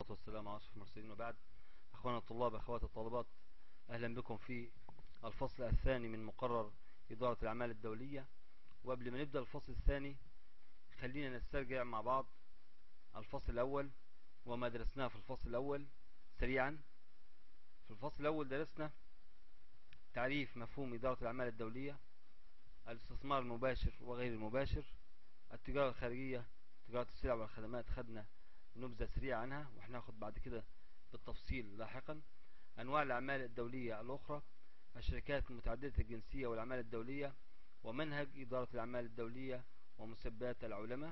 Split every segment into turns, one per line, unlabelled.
والسلام على أشرف المرسلين وبعد أخوانا الطلاب أخوات الطالبات أهلا بكم في الفصل الثاني من مقرر إدارة الأعمال الدولية وقبل ما نبدأ الفصل الثاني خلينا نسترجع مع بعض الفصل الأول وما درسناه في الفصل الأول سريعا في الفصل الأول درسنا تعريف مفهوم إدارة الأعمال الدولية الاستثمار المباشر وغير المباشر التجارة الخارجية تجارة السلع والخدمات خدنا نبذة سريعة عنها وهناخد بعد كده بالتفصيل لاحقا أنواع الأعمال الدولية الأخرى الشركات متعددة الجنسية والأعمال الدولية ومنهج إدارة الأعمال الدولية ومسبات العلماء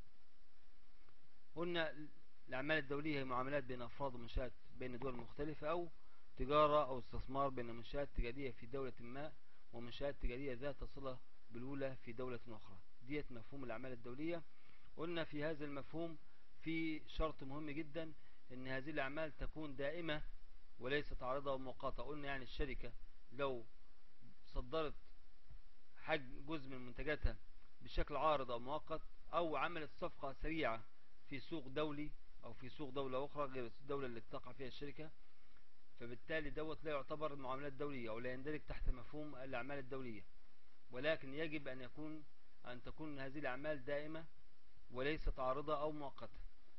قلنا الأعمال الدولية هي معاملات بين أفراد ومنشآت بين دول مختلفة أو تجارة أو استثمار بين منشآت تجارية في دولة ما ومنشآت تجارية ذات صلة بالأولى في دولة أخرى ديت مفهوم الأعمال الدولية قلنا في هذا المفهوم في شرط مهم جدا ان هذه الاعمال تكون دائمة وليست عارضة ومؤقتة قلنا يعني الشركة لو صدرت حجم جزء من منتجاتها بشكل عارض او مؤقت او عملت صفقة سريعة في سوق دولي او في سوق دولة اخرى غير الدولة اللي تقع فيها الشركة فبالتالي دوت لا يعتبر معاملات دولية او لا يندرج تحت مفهوم الاعمال الدولية ولكن يجب ان يكون ان تكون هذه الاعمال دائمة وليست عارضة او مؤقتة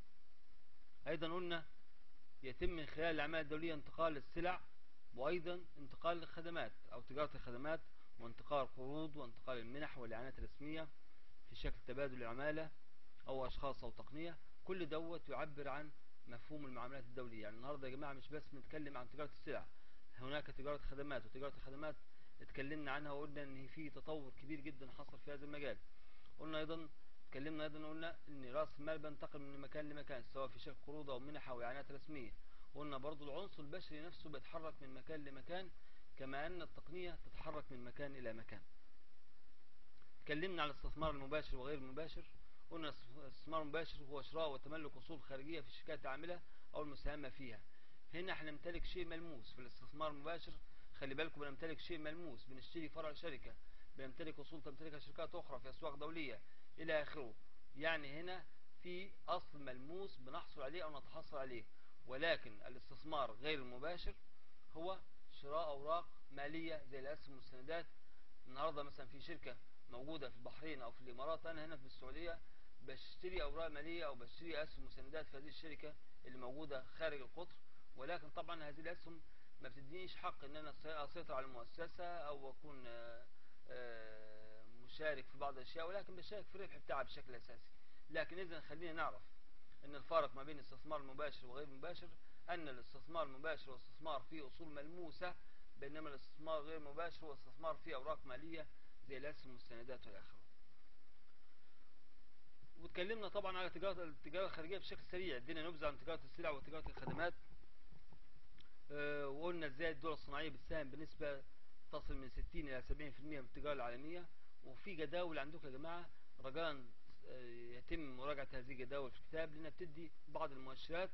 ايضا قلنا يتم من خلال الاعمال الدولية انتقال السلع وايضا انتقال الخدمات او تجارة الخدمات وانتقال القروض وانتقال المنح والاعانات الرسمية في شكل تبادل العمالة او اشخاص او تقنية كل دوت يعبر عن مفهوم المعاملات الدولية يعني النهاردة يا جماعة مش بس بنتكلم عن تجارة السلع هناك تجارة خدمات وتجارة الخدمات اتكلمنا عنها وقلنا ان في تطور كبير جدا حصل في هذا المجال قلنا ايضا اتكلمنا ايضا قلنا ان راس المال بينتقل من مكان لمكان سواء في شكل قروض او منح او اعانات رسميه قلنا برضو العنصر البشري نفسه بيتحرك من مكان لمكان كما ان التقنيه تتحرك من مكان الى مكان اتكلمنا عن الاستثمار المباشر وغير المباشر قلنا الاستثمار المباشر هو شراء وتملك اصول خارجيه في الشركات العامله او المساهمه فيها هنا احنا نمتلك شيء ملموس في الاستثمار المباشر خلي بالكم بنمتلك شيء ملموس بنشتري فرع شركه بنمتلك اصول تمتلكها شركات اخرى في اسواق دوليه الى اخره يعني هنا في اصل ملموس بنحصل عليه او نتحصل عليه ولكن الاستثمار غير المباشر هو شراء اوراق مالية زي الاسهم والسندات النهاردة مثلا في شركة موجودة في البحرين او في الامارات انا هنا في السعودية بشتري اوراق مالية او بشتري اسهم وسندات في هذه الشركة اللي موجودة خارج القطر ولكن طبعا هذه الاسهم ما بتدينيش حق ان انا اسيطر على المؤسسة او اكون آآ آآ مشارك في بعض الاشياء ولكن بشارك في الربح بتاعها بشكل اساسي لكن اذا خلينا نعرف ان الفارق ما بين الاستثمار المباشر وغير المباشر ان الاستثمار المباشر هو استثمار فيه اصول ملموسة بينما الاستثمار غير المباشر هو استثمار فيه اوراق مالية زي الاسهم والسندات والى اخره واتكلمنا طبعا على تجارة التجارة الخارجية بشكل سريع ادينا نبذة عن تجارة السلع وتجارة الخدمات اه وقلنا ازاي الدول الصناعية بتساهم بنسبة تصل من 60 الى 70% من التجارة العالمية وفي جداول عندكم يا جماعة رجاء يتم مراجعة هذه الجداول في الكتاب لأنها بتدي بعض المؤشرات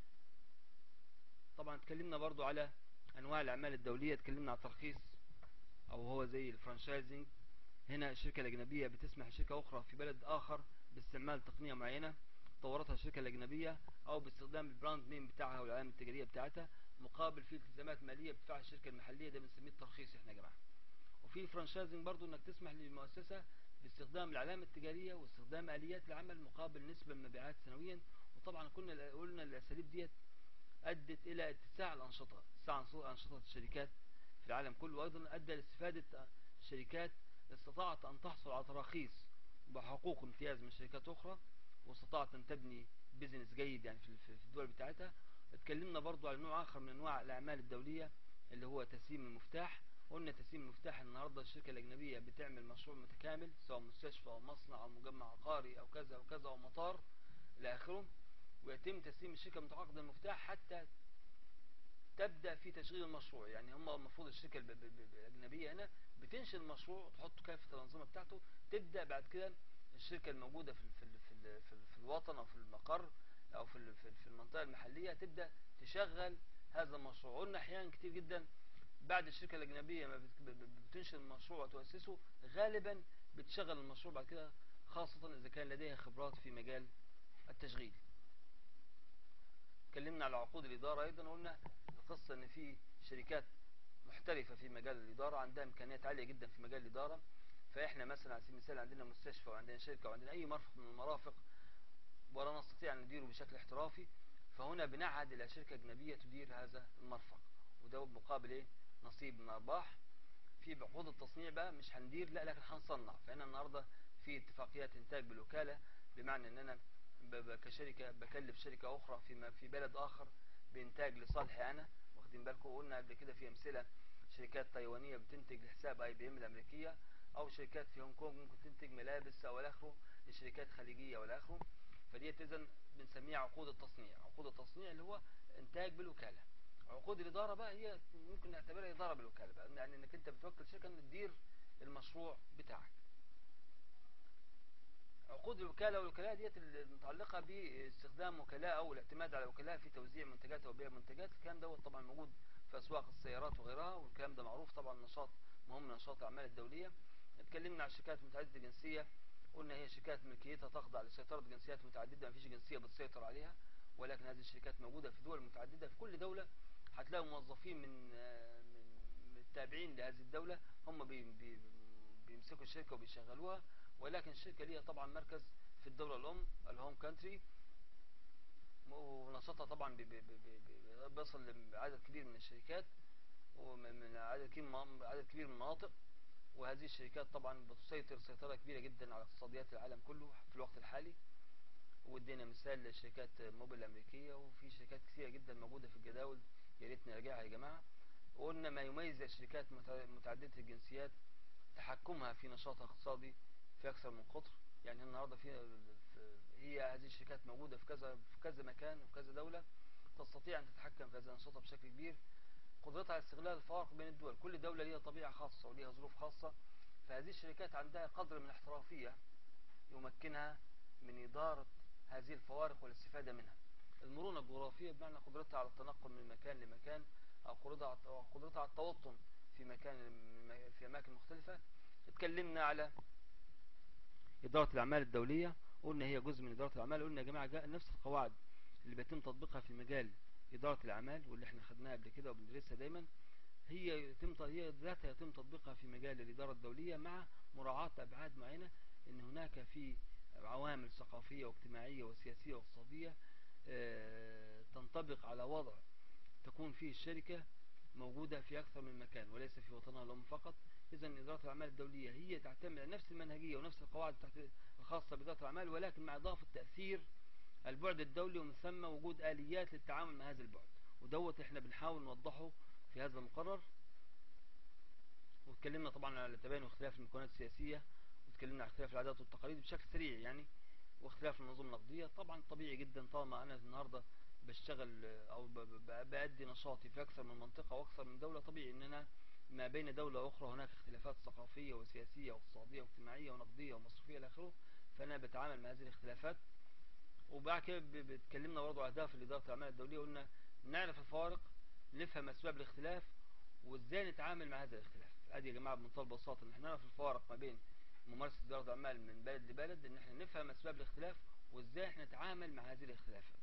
طبعا اتكلمنا برضو على أنواع الأعمال الدولية اتكلمنا على الترخيص أو هو زي الفرانشايزنج هنا الشركة الأجنبية بتسمح لشركة أخرى في بلد آخر باستعمال تقنية معينة طورتها الشركة الأجنبية أو باستخدام البراند نيم بتاعها والعلامة التجارية بتاعتها مقابل في التزامات مالية بتدفعها الشركة المحلية ده بنسميه الترخيص احنا يا جماعة وفي فرانشايزنج برضو انك تسمح للمؤسسة باستخدام العلامة التجارية واستخدام آليات العمل مقابل نسبة من المبيعات سنويا وطبعا كنا قلنا الأساليب ديت أدت إلى اتساع الأنشطة اتساع أنشطة الشركات في العالم كله وأيضا أدى لاستفادة الشركات استطاعت أن تحصل على تراخيص وحقوق امتياز من شركات أخرى واستطاعت أن تبني بيزنس جيد يعني في الدول بتاعتها اتكلمنا برضو على نوع آخر من أنواع الأعمال الدولية اللي هو تسليم المفتاح قلنا تسليم المفتاح النهاردة الشركة الأجنبية بتعمل مشروع متكامل سواء مستشفى أو مصنع أو مجمع عقاري أو كذا أو كذا أو مطار إلى آخره ويتم تسليم الشركة متعاقد المفتاح حتى تبدأ في تشغيل المشروع يعني هم المفروض الشركة الأجنبية هنا بتنشئ المشروع وتحط كافة الأنظمة بتاعته تبدأ بعد كده الشركة الموجودة في في في, في, في الوطن أو في المقر أو في في المنطقة المحلية تبدأ تشغل هذا المشروع قلنا أحيانا كتير جدا بعد الشركة الأجنبية ما بتنشئ المشروع وتؤسسه غالبا بتشغل المشروع بعد كده خاصة إذا كان لديها خبرات في مجال التشغيل اتكلمنا على عقود الإدارة أيضا قلنا القصة ان في شركات محترفة في مجال الإدارة عندها إمكانيات عالية جدا في مجال الإدارة فإحنا مثلا على سبيل المثال عندنا مستشفى وعندنا شركة وعندنا أي مرفق من المرافق ولا نستطيع أن نديره بشكل احترافي فهنا بنعهد إلى شركة أجنبية تدير هذا المرفق وده مقابل إيه؟ نصيب من أرباح في بعقود التصنيع بقى مش هندير لا لكن هنصنع فهنا النهاردة في اتفاقيات إنتاج بالوكالة بمعنى أن أنا كشركة بكلف شركة أخرى في في بلد آخر بإنتاج لصالحي أنا واخدين بالكم قلنا قبل كده في أمثلة شركات تايوانية بتنتج لحساب اي بي ام الأمريكية أو شركات في هونج كونج ممكن تنتج ملابس أو الآخره لشركات خليجية والآخره فديت إذا بنسميها عقود التصنيع عقود التصنيع اللي هو إنتاج بالوكالة عقود الإدارة بقى هي ممكن نعتبرها إدارة بالوكالة بقى يعني إنك أنت بتوكل شركة إن تدير المشروع بتاعك عقود الوكالة والوكلاء ديت المتعلقة باستخدام وكلاء أو الاعتماد على وكلاء في توزيع منتجات وبيع منتجات الكلام دوت طبعا موجود في أسواق السيارات وغيرها والكلام ده معروف طبعا نشاط مهم من نشاط الأعمال الدولية اتكلمنا عن شركات متعددة الجنسية قلنا هي شركات ملكيتها تخضع لسيطرة جنسيات متعددة ما فيش جنسية بتسيطر عليها ولكن هذه الشركات موجودة في دول متعددة في كل دولة هتلاقوا موظفين من من التابعين لهذه الدولة هم بي بي بيمسكوا الشركة وبيشغلوها ولكن الشركة ليها طبعا مركز في الدولة الأم الهوم كانتري ونشاطها طبعا بيصل لعدد كبير من الشركات ومن عدد كبير عدد كبير من المناطق وهذه الشركات طبعا بتسيطر سيطرة كبيرة جدا على اقتصاديات العالم كله في الوقت الحالي وادينا مثال لشركات موبيل الأمريكية وفي شركات كثيرة جدا موجودة في الجداول يا ريت نراجعها يا جماعة وقلنا ما يميز الشركات متعددة الجنسيات تحكمها في نشاطها الاقتصادي في أكثر من قطر يعني النهاردة في هي هذه الشركات موجودة في كذا في كذا مكان وفي كذا دولة تستطيع أن تتحكم في هذا نشاطها بشكل كبير قدرتها على استغلال الفوارق بين الدول كل دولة ليها طبيعة خاصة وليها ظروف خاصة فهذه الشركات عندها قدر من الاحترافية يمكنها من إدارة هذه الفوارق والاستفادة منها المرونة الجغرافية بمعنى قدرتها على التنقل من مكان لمكان أو قدرتها على التوطن في مكان في أماكن مختلفة اتكلمنا على إدارة الأعمال الدولية قلنا هي جزء من إدارة الأعمال قلنا يا جماعة جاء نفس القواعد اللي بيتم تطبيقها في مجال إدارة الأعمال واللي احنا خدناها قبل كده وبندرسها دايما هي يتم هي ذاتها يتم تطبيقها في مجال الإدارة الدولية مع مراعاة أبعاد معينة إن هناك في عوامل ثقافية واجتماعية وسياسية واقتصادية تنطبق على وضع تكون فيه الشركة موجودة في أكثر من مكان وليس في وطنها الأم فقط إذا إدارة الأعمال الدولية هي تعتمد على نفس المنهجية ونفس القواعد الخاصة بإدارة الأعمال ولكن مع إضافة تأثير البعد الدولي ومن ثم وجود آليات للتعامل مع هذا البعد ودوت احنا بنحاول نوضحه في هذا المقرر واتكلمنا طبعا على تباين واختلاف المكونات السياسية واتكلمنا على اختلاف العادات والتقاليد بشكل سريع يعني واختلاف النظم النقدية طبعا طبيعي جدا طالما أنا النهاردة بشتغل أو بأدي نشاطي في أكثر من منطقة وأكثر من دولة طبيعي إن أنا ما بين دولة وأخرى هناك اختلافات ثقافية وسياسية واقتصادية واجتماعية ونقدية ومصرفية إلى آخره فأنا بتعامل مع هذه الاختلافات وبعد كده بتكلمنا برضه أهداف لإدارة الأعمال الدولية قلنا نعرف الفوارق نفهم أسباب الاختلاف وإزاي نتعامل مع هذا الاختلاف أدي يا جماعة بمنتهى البساطة إن احنا نعرف الفوارق ما بين ممارسة إدارة الأعمال من بلد لبلد إن احنا نفهم أسباب الاختلاف وإزاي احنا نتعامل مع هذه الاختلافات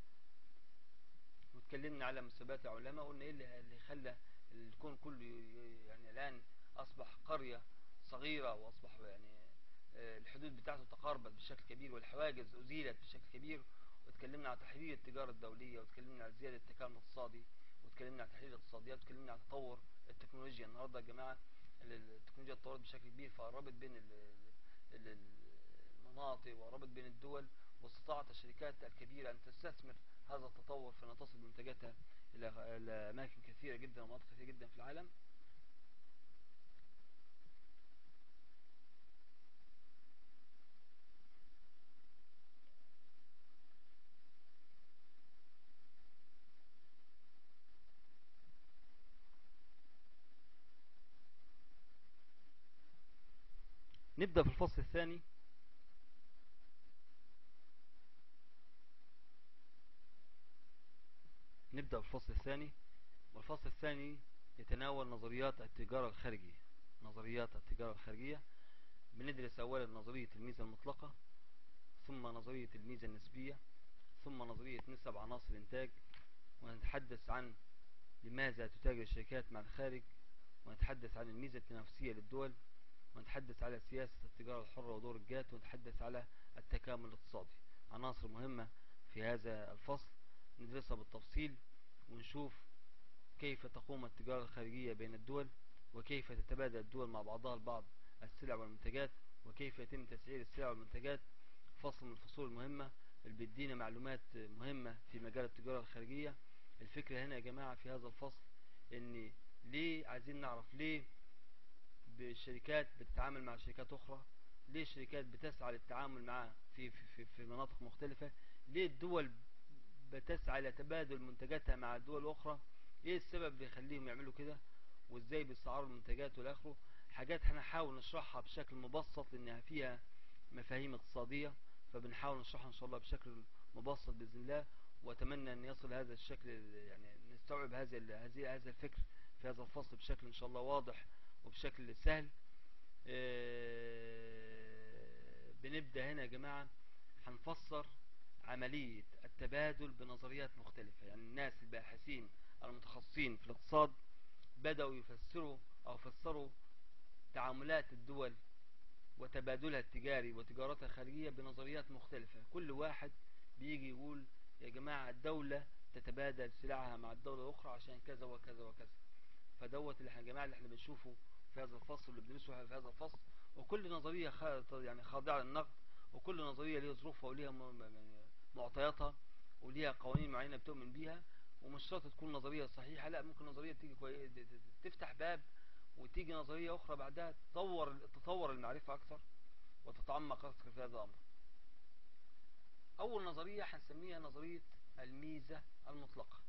واتكلمنا على مسابقات العلماء قلنا ايه اللي خلى الكون كله يعني الآن أصبح قرية صغيرة وأصبح يعني الحدود بتاعته تقاربت بشكل كبير والحواجز أزيلت بشكل كبير واتكلمنا على تحرير التجارة الدولية واتكلمنا على زيادة التكامل الاقتصادي واتكلمنا على تحرير الاقتصاديات واتكلمنا على تطور التكنولوجيا النهاردة يا جماعة التكنولوجيا اتطورت بشكل كبير فقربت بين المناطق وقربت بين الدول واستطاعت الشركات الكبيرة أن تستثمر هذا التطور في أن تصل بمنتجاتها إلى أماكن كثيرة جدا ومناطق كثيرة جدا في العالم نبدأ في الفصل الثاني نبدأ في الفصل الثاني والفصل الثاني يتناول نظريات التجارة الخارجية نظريات التجارة الخارجية بندرس أولا نظرية الميزة المطلقة ثم نظرية الميزة النسبية ثم نظرية نسب عناصر الانتاج ونتحدث عن لماذا تتاجر الشركات مع الخارج ونتحدث عن الميزة التنافسية للدول ونتحدث على سياسة التجارة الحرة ودور الجات ونتحدث على التكامل الاقتصادي عناصر مهمة في هذا الفصل ندرسها بالتفصيل ونشوف كيف تقوم التجارة الخارجية بين الدول وكيف تتبادل الدول مع بعضها البعض السلع والمنتجات وكيف يتم تسعير السلع والمنتجات فصل من الفصول المهمة اللي بيدينا معلومات مهمة في مجال التجارة الخارجية الفكرة هنا يا جماعة في هذا الفصل ان ليه عايزين نعرف ليه بالشركات بتتعامل مع شركات اخرى ليه الشركات بتسعى للتعامل معها في, في, في مناطق مختلفة ليه الدول بتسعى لتبادل منتجاتها مع الدول الاخرى ايه السبب اللي يخليهم يعملوا كده وازاي بيستعاروا المنتجات والاخره حاجات هنحاول نشرحها بشكل مبسط لانها فيها مفاهيم اقتصادية فبنحاول نشرحها ان شاء الله بشكل مبسط باذن الله واتمنى ان يصل هذا الشكل يعني نستوعب هذا هذه هذا الفكر في هذا الفصل بشكل ان شاء الله واضح وبشكل سهل بنبدأ هنا يا جماعة هنفسر عملية التبادل بنظريات مختلفة يعني الناس الباحثين المتخصصين في الاقتصاد بدأوا يفسروا أو فسروا تعاملات الدول وتبادلها التجاري وتجارتها الخارجية بنظريات مختلفة كل واحد بيجي يقول يا جماعة الدولة تتبادل سلعها مع الدولة الأخرى عشان كذا وكذا وكذا فدوت اللي يا جماعة اللي احنا بنشوفه في هذا الفصل اللي بندرسه في هذا الفصل وكل نظرية يعني خاضعة للنقد وكل نظرية ليها ظروفها وليها معطياتها وليها قوانين معينة بتؤمن بيها ومش شرط تكون نظرية صحيحة لا ممكن نظرية تيجي كوي... تفتح باب وتيجي نظرية أخرى بعدها تطور تطور المعرفة أكثر وتتعمق أكثر في هذا الأمر أول نظرية هنسميها نظرية الميزة المطلقة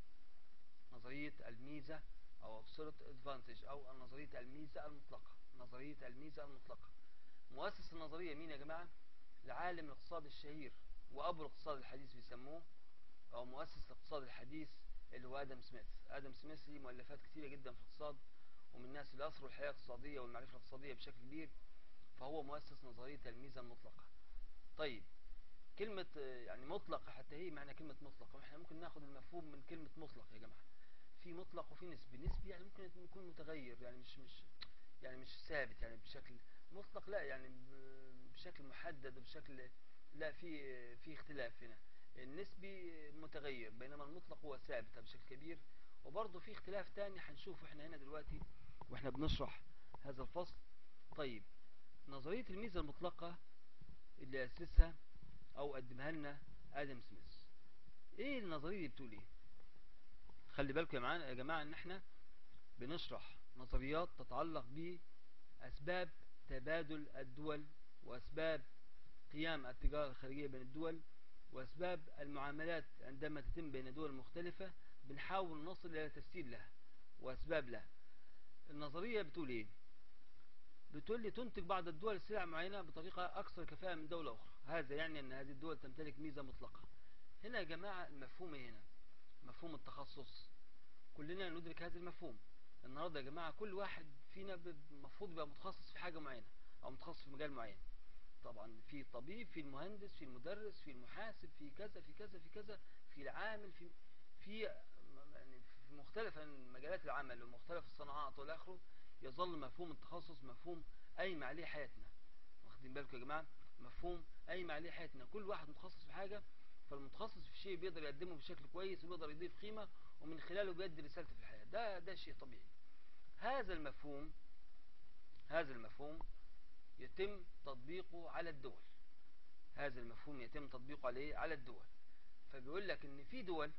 نظرية الميزة أو absolute advantage أو نظرية الميزة المطلقة نظرية الميزة المطلقة مؤسس النظرية مين يا جماعة العالم الاقتصاد الشهير وأبو الاقتصاد الحديث بيسموه أو مؤسس الاقتصاد الحديث اللي هو آدم سميث آدم سميث ليه مؤلفات كثيرة جدا في الاقتصاد ومن الناس اللي أثروا الحياة الاقتصادية والمعرفة الاقتصادية بشكل كبير فهو مؤسس نظرية الميزة المطلقة طيب كلمة يعني مطلقة حتى هي معنى كلمة مطلقة واحنا ممكن ناخد المفهوم من كلمة مطلق يا جماعة في مطلق وفي نسبي نسبي يعني ممكن يكون متغير يعني مش مش يعني مش ثابت يعني بشكل مطلق لا يعني بشكل محدد وبشكل لا في في اختلاف هنا النسبي متغير بينما المطلق هو ثابت بشكل كبير وبرضه في اختلاف تاني هنشوفه احنا هنا دلوقتي واحنا بنشرح هذا الفصل طيب نظرية الميزة المطلقة اللي أسسها أو قدمها لنا آدم سميث ايه النظرية دي بتقول ايه خلي بالكم يا معانا يا جماعة ان احنا بنشرح نظريات تتعلق بأسباب تبادل الدول وأسباب قيام التجارة الخارجية بين الدول وأسباب المعاملات عندما تتم بين دول مختلفة بنحاول نصل إلى تفسير لها وأسباب لها النظرية بتقول إيه بتقول لي تنتج بعض الدول سلع معينة بطريقة أكثر كفاءة من دولة أخرى هذا يعني أن هذه الدول تمتلك ميزة مطلقة هنا يا جماعة المفهوم هنا مفهوم التخصص كلنا ندرك هذا المفهوم النهاردة يا جماعة كل واحد فينا المفروض يبقى متخصص في حاجة معينة أو متخصص في مجال معين طبعا في الطبيب في المهندس في المدرس في المحاسب في كذا في كذا في كذا في العامل في في يعني في مختلف مجالات العمل ومختلف الصناعات والآخره يظل مفهوم التخصص مفهوم قايم عليه حياتنا واخدين بالكم يا جماعة مفهوم قايم عليه حياتنا كل واحد متخصص في حاجة فالمتخصص في شيء بيقدر يقدمه بشكل كويس وبيقدر يضيف قيمة ومن خلاله بيدي رسالته في الحياة ده ده شيء طبيعي هذا المفهوم هذا المفهوم يتم تطبيقه على الدول هذا المفهوم يتم تطبيقه عليه على الدول فبيقول لك ان في دول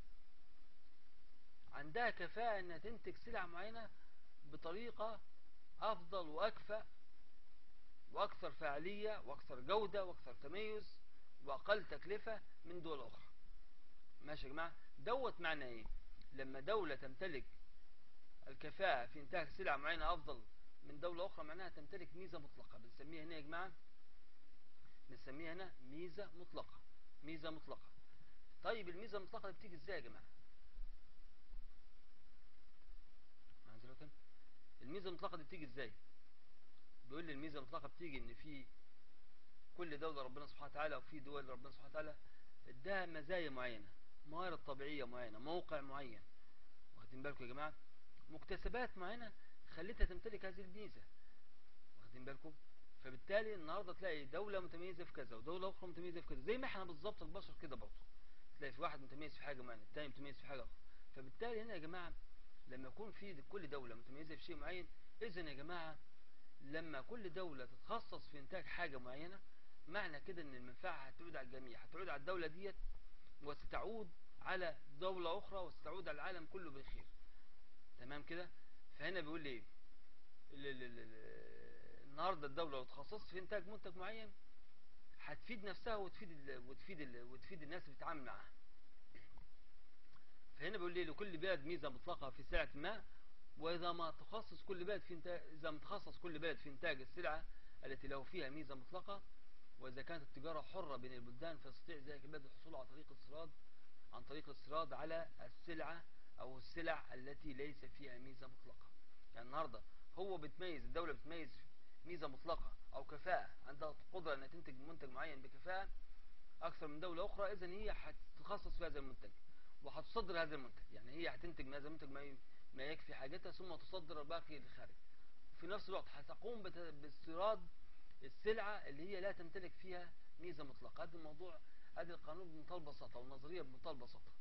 عندها كفاءة انها تنتج سلع معينة بطريقة افضل واكفأ واكثر فعالية واكثر جودة واكثر تميز واقل تكلفة من دول اخرى ماشي يا جماعة دوت معنى ايه لما دولة تمتلك الكفاءة في انتاج سلع معينة افضل من دولة اخرى معناها تمتلك ميزة مطلقة بنسميها هنا يا جماعة بنسميها هنا ميزة مطلقة ميزة مطلقة طيب الميزة المطلقة دي بتيجي ازاي يا جماعة معذرة الميزة المطلقة دي بتيجي ازاي بيقول لي الميزة المطلقة بتيجي ان في كل دولة ربنا سبحانه وتعالى وفي دول ربنا سبحانه وتعالى اداها مزايا معينة موارد طبيعية معينة موقع معين واخدين بالكم يا جماعة مكتسبات معينة خلتها تمتلك هذه الميزة واخدين بالكم فبالتالي النهاردة تلاقي دولة متميزة في كذا ودولة أخرى متميزة في كذا زي ما احنا بالظبط البشر كده برضه تلاقي في واحد متميز في حاجة معينة الثاني متميز في حاجة أخرى فبالتالي هنا يا جماعة لما يكون في كل دولة متميزة في شيء معين إذا يا جماعة لما كل دولة تتخصص في إنتاج حاجة معينة معنى كده إن المنفعة هتعود على الجميع هتعود على الدولة ديت وستعود على دولة أخرى وستعود على العالم كله بخير تمام كده فهنا بيقول لي النهاردة الدولة لو تخصصت في إنتاج منتج معين هتفيد نفسها وتفيد ال وتفيد ال وتفيد الناس اللي بتتعامل معاها فهنا بيقول لي لكل بلد ميزة مطلقة في سلعة ما وإذا ما تخصص كل بلد في إنتاج إذا متخصص كل بلد في إنتاج السلعة التي له فيها ميزة مطلقة وإذا كانت التجارة حرة بين البلدان فيستطيع ذلك البلد الحصول على طريق الاستيراد عن طريق الاستيراد على السلعة أو السلع التي ليس فيها ميزة مطلقة يعني النهاردة هو بتميز الدولة بتميز ميزة مطلقة أو كفاءة عندها قدرة أنها تنتج منتج معين بكفاءة أكثر من دولة أخرى إذا هي هتتخصص في هذا المنتج وهتصدر هذا المنتج يعني هي هتنتج من هذا المنتج ما ما يكفي حاجتها ثم تصدر الباقي للخارج في نفس الوقت هتقوم باستيراد السلعة اللي هي لا تمتلك فيها ميزة مطلقة هذا الموضوع هذا القانون بمنتهى البساطة والنظرية بمنتهى البساطة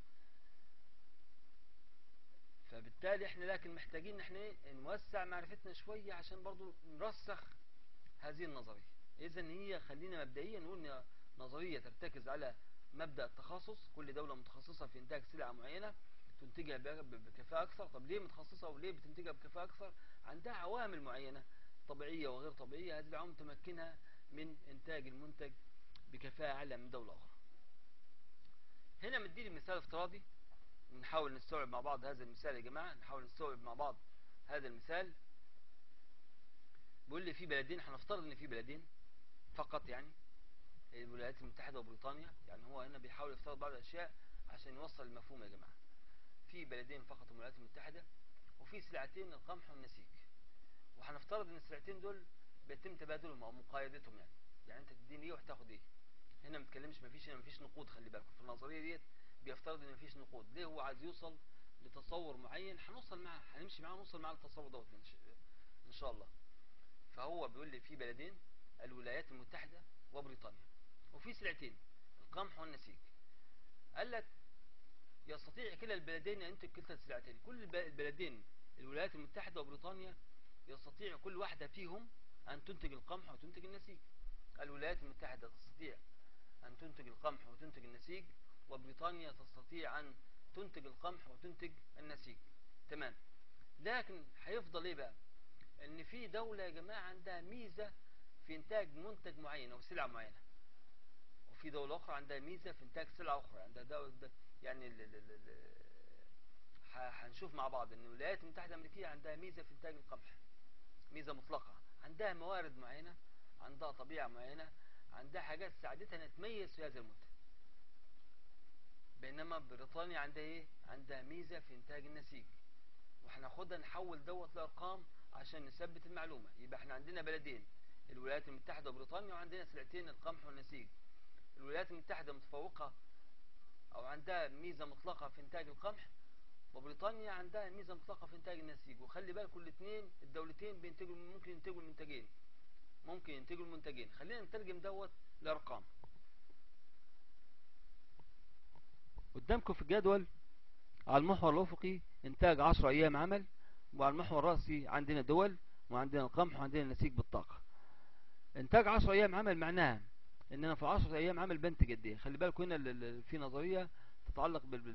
فبالتالي احنا لكن محتاجين ان احنا نوسع معرفتنا شوية عشان برضو نرسخ هذه النظرية اذا هي خلينا مبدئيا نقول نظرية ترتكز على مبدأ التخصص كل دولة متخصصة في انتاج سلعة معينة تنتجها بكفاءة أكثر طب ليه متخصصة وليه بتنتجها بكفاءة أكثر عندها عوامل معينة طبيعية وغير طبيعية هذه العوامل تمكنها من إنتاج المنتج بكفاءة أعلى من دولة أخرى هنا مديني مثال افتراضي ونحاول نستوعب مع بعض هذا المثال يا جماعة نحاول نستوعب مع بعض هذا المثال بيقول لي في بلدين هنفترض ان في بلدين فقط يعني الولايات المتحدة وبريطانيا يعني هو هنا بيحاول يفترض بعض الأشياء عشان يوصل المفهوم يا جماعة في بلدين فقط الولايات المتحدة وفي سلعتين القمح والنسيج وهنفترض ان السلعتين دول بيتم تبادلهم او مقايضتهم يعني يعني انت تديني ايه وهتاخد ايه هنا ما بتكلمش مفيش هنا مفيش نقود خلي بالكم في النظريه ديت بيفترض ان مفيش نقود ليه هو عايز يوصل لتصور معين هنوصل معاه هنمشي معاه ونوصل معاه للتصور دوت ان شاء الله فهو بيقول لي في بلدين الولايات المتحده وبريطانيا وفي سلعتين القمح والنسيج قال لك يستطيع كلا البلدين أن ينتج كلتا السلعتين كل البلدين الولايات المتحدة وبريطانيا يستطيع كل واحدة فيهم أن تنتج القمح وتنتج النسيج الولايات المتحدة تستطيع أن تنتج القمح وتنتج النسيج وبريطانيا تستطيع أن تنتج القمح وتنتج النسيج تمام لكن هيفضل ايه بقى ان في دولة يا جماعة عندها ميزة في انتاج منتج معين او سلعة معينة وفي دولة اخرى عندها ميزة في انتاج سلعة اخرى عندها دولة يعني ال ال ال هنشوف مع بعض ان الولايات المتحدة الامريكية عندها ميزة في انتاج القمح ميزة مطلقة عندها موارد معينة عندها طبيعة معينة عندها حاجات ساعدتها انها تميز في هذا المنتج بينما بريطانيا عندها ايه عندها ميزة في انتاج النسيج وهناخدها نحول دوت لارقام عشان نثبت المعلومة يبقى احنا عندنا بلدين الولايات المتحدة وبريطانيا وعندنا سلعتين القمح والنسيج الولايات المتحدة متفوقة او عندها ميزة مطلقة في انتاج القمح وبريطانيا عندها ميزة مطلقة في انتاج النسيج وخلي بالكم الاثنين الدولتين بينتجوا ممكن ينتجوا المنتجين ممكن ينتجوا المنتجين خلينا نترجم دوت لارقام قدامكم في الجدول على المحور الافقي انتاج 10 ايام عمل وعلى المحور الرأسي عندنا دول وعندنا القمح وعندنا النسيج بالطاقة انتاج 10 ايام عمل معناها ان انا في 10 ايام عمل بنتج قد ايه خلي بالكم هنا في نظريه تتعلق بال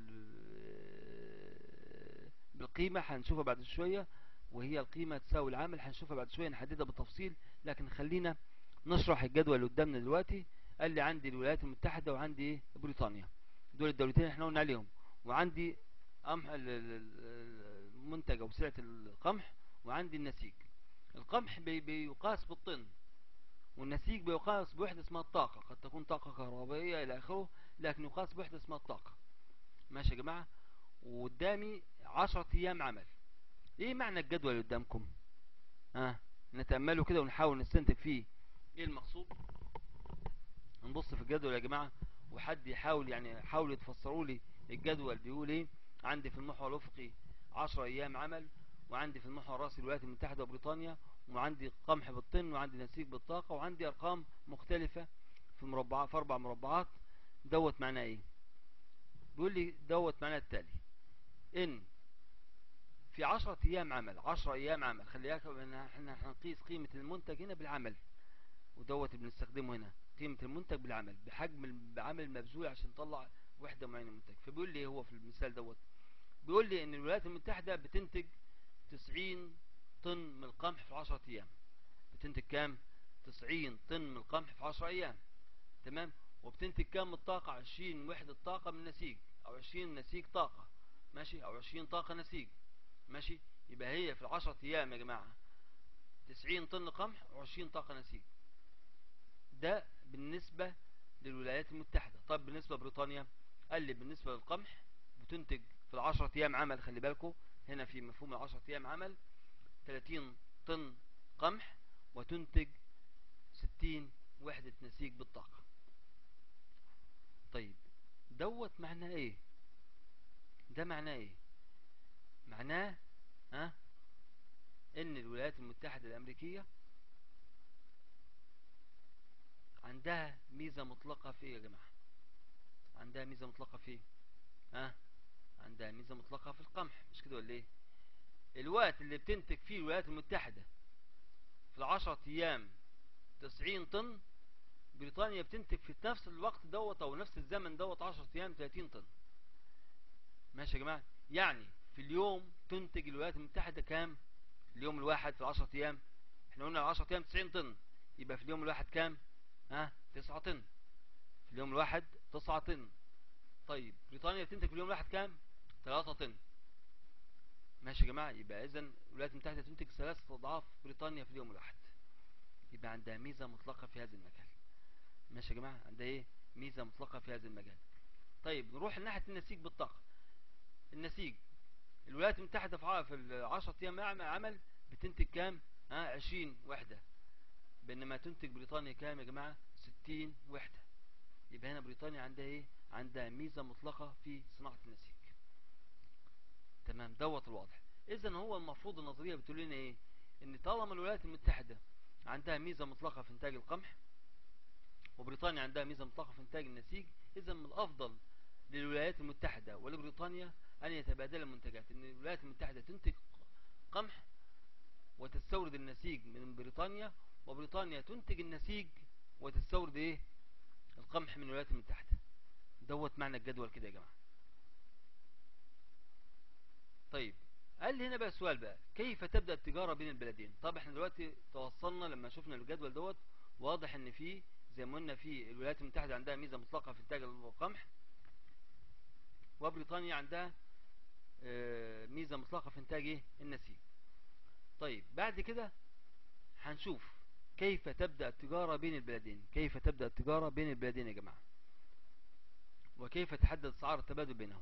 بالقيمه هنشوفها بعد شويه وهي القيمه تساوي العامل هنشوفها بعد شويه نحددها بالتفصيل لكن خلينا نشرح الجدول اللي قدامنا دلوقتي قال لي عندي الولايات المتحده وعندي ايه بريطانيا دول الدولتين احنا قلنا عليهم وعندي قمح المنتج او سلعه القمح وعندي النسيج القمح بيقاس بالطن والنسيج بيقاس بوحدة اسمها الطاقة قد تكون طاقة كهربائية إلى آخره لكن يقاس بوحدة اسمها الطاقة ماشي يا جماعة وقدامي عشرة أيام عمل إيه معنى الجدول اللي قدامكم ها آه. نتأمله كده ونحاول نستنتج فيه إيه المقصود نبص في الجدول يا جماعة وحد يحاول يعني حاولوا يتفسروا لي الجدول بيقول ايه عندي في المحور الافقي 10 ايام عمل وعندي في المحور الراسي الولايات المتحدة وبريطانيا وعندي قمح بالطن وعندي نسيج بالطاقة وعندي ارقام مختلفة في مربعات في اربع مربعات دوت معناه ايه بيقول لي دوت معناه التالي ان في 10 ايام عمل 10 ايام عمل خلي بالك احنا هنقيس قيمة المنتج هنا بالعمل ودوت بنستخدمه هنا قيمة المنتج بالعمل بحجم العمل المبذول عشان نطلع وحدة معينة منتج فبيقول لي هو في المثال دوت بيقول لي ان الولايات المتحدة بتنتج 90 طن من القمح في 10 ايام بتنتج كام 90 طن من القمح في 10 ايام تمام وبتنتج كام الطاقة 20 وحدة طاقة من نسيج او 20 نسيج طاقة ماشي او 20 طاقة نسيج ماشي يبقى هي في العشرة ايام يا جماعة 90 طن قمح و20 طاقة نسيج ده بالنسبة للولايات المتحدة طب بالنسبة لبريطانيا قال لي بالنسبة للقمح بتنتج في العشرة ايام عمل خلي بالكم هنا في مفهوم العشرة ايام عمل 30 طن قمح وتنتج 60 وحدة نسيج بالطاقة طيب دوت معناه ايه ده معناه ايه معناه ها ان الولايات المتحدة الامريكية عندها ميزة مطلقة في يا جماعة عندها ميزة مطلقة في ها عندها ميزة مطلقة في القمح مش كده ولا ايه الوقت اللي بتنتج فيه الولايات المتحدة في العشرة ايام 90 طن بريطانيا بتنتج في نفس الوقت دوت او نفس الزمن دوت 10 ايام 30 طن ماشي يا جماعة يعني في اليوم تنتج الولايات المتحدة كام اليوم الواحد في العشرة ايام احنا قلنا العشرة ايام 90 طن يبقى في اليوم الواحد كام ها 9 طن في اليوم الواحد 9 طن طيب بريطانيا بتنتج في اليوم الواحد كام 3 طن ماشي يا جماعة يبقى اذا الولايات المتحدة تنتج ثلاثة اضعاف بريطانيا في اليوم الواحد يبقى عندها ميزة مطلقة في هذا المجال ماشي يا جماعة عندها ايه ميزة مطلقة في هذا المجال طيب نروح لناحية النسيج بالطاقة النسيج الولايات المتحدة في العشرة ايام عمل بتنتج كام ها 20 وحدة بينما تنتج بريطانيا كام يا جماعة 60 وحدة يبقى هنا بريطانيا عندها ايه عندها ميزة مطلقة في صناعة النسيج تمام دوت الواضح اذا هو المفروض النظرية بتقول لنا ايه ان طالما الولايات المتحدة عندها ميزة مطلقة في انتاج القمح وبريطانيا عندها ميزة مطلقة في انتاج النسيج اذا من الافضل للولايات المتحدة ولبريطانيا ان يتبادل المنتجات ان الولايات المتحدة تنتج قمح وتستورد النسيج من بريطانيا وبريطانيا تنتج النسيج وتستورد ايه القمح من الولايات المتحدة دوت معنى الجدول كده يا جماعة طيب قال لي هنا بقى السؤال بقى كيف تبدأ التجارة بين البلدين طب احنا دلوقتي توصلنا لما شفنا الجدول دوت واضح ان فيه زي ما قلنا في الولايات المتحدة عندها ميزة مطلقة في انتاج القمح وبريطانيا عندها ميزة مطلقة في انتاج ايه النسيج طيب بعد كده هنشوف كيف تبدأ التجارة بين البلدين كيف تبدأ التجارة بين البلدين يا جماعة وكيف تحدد اسعار التبادل بينهم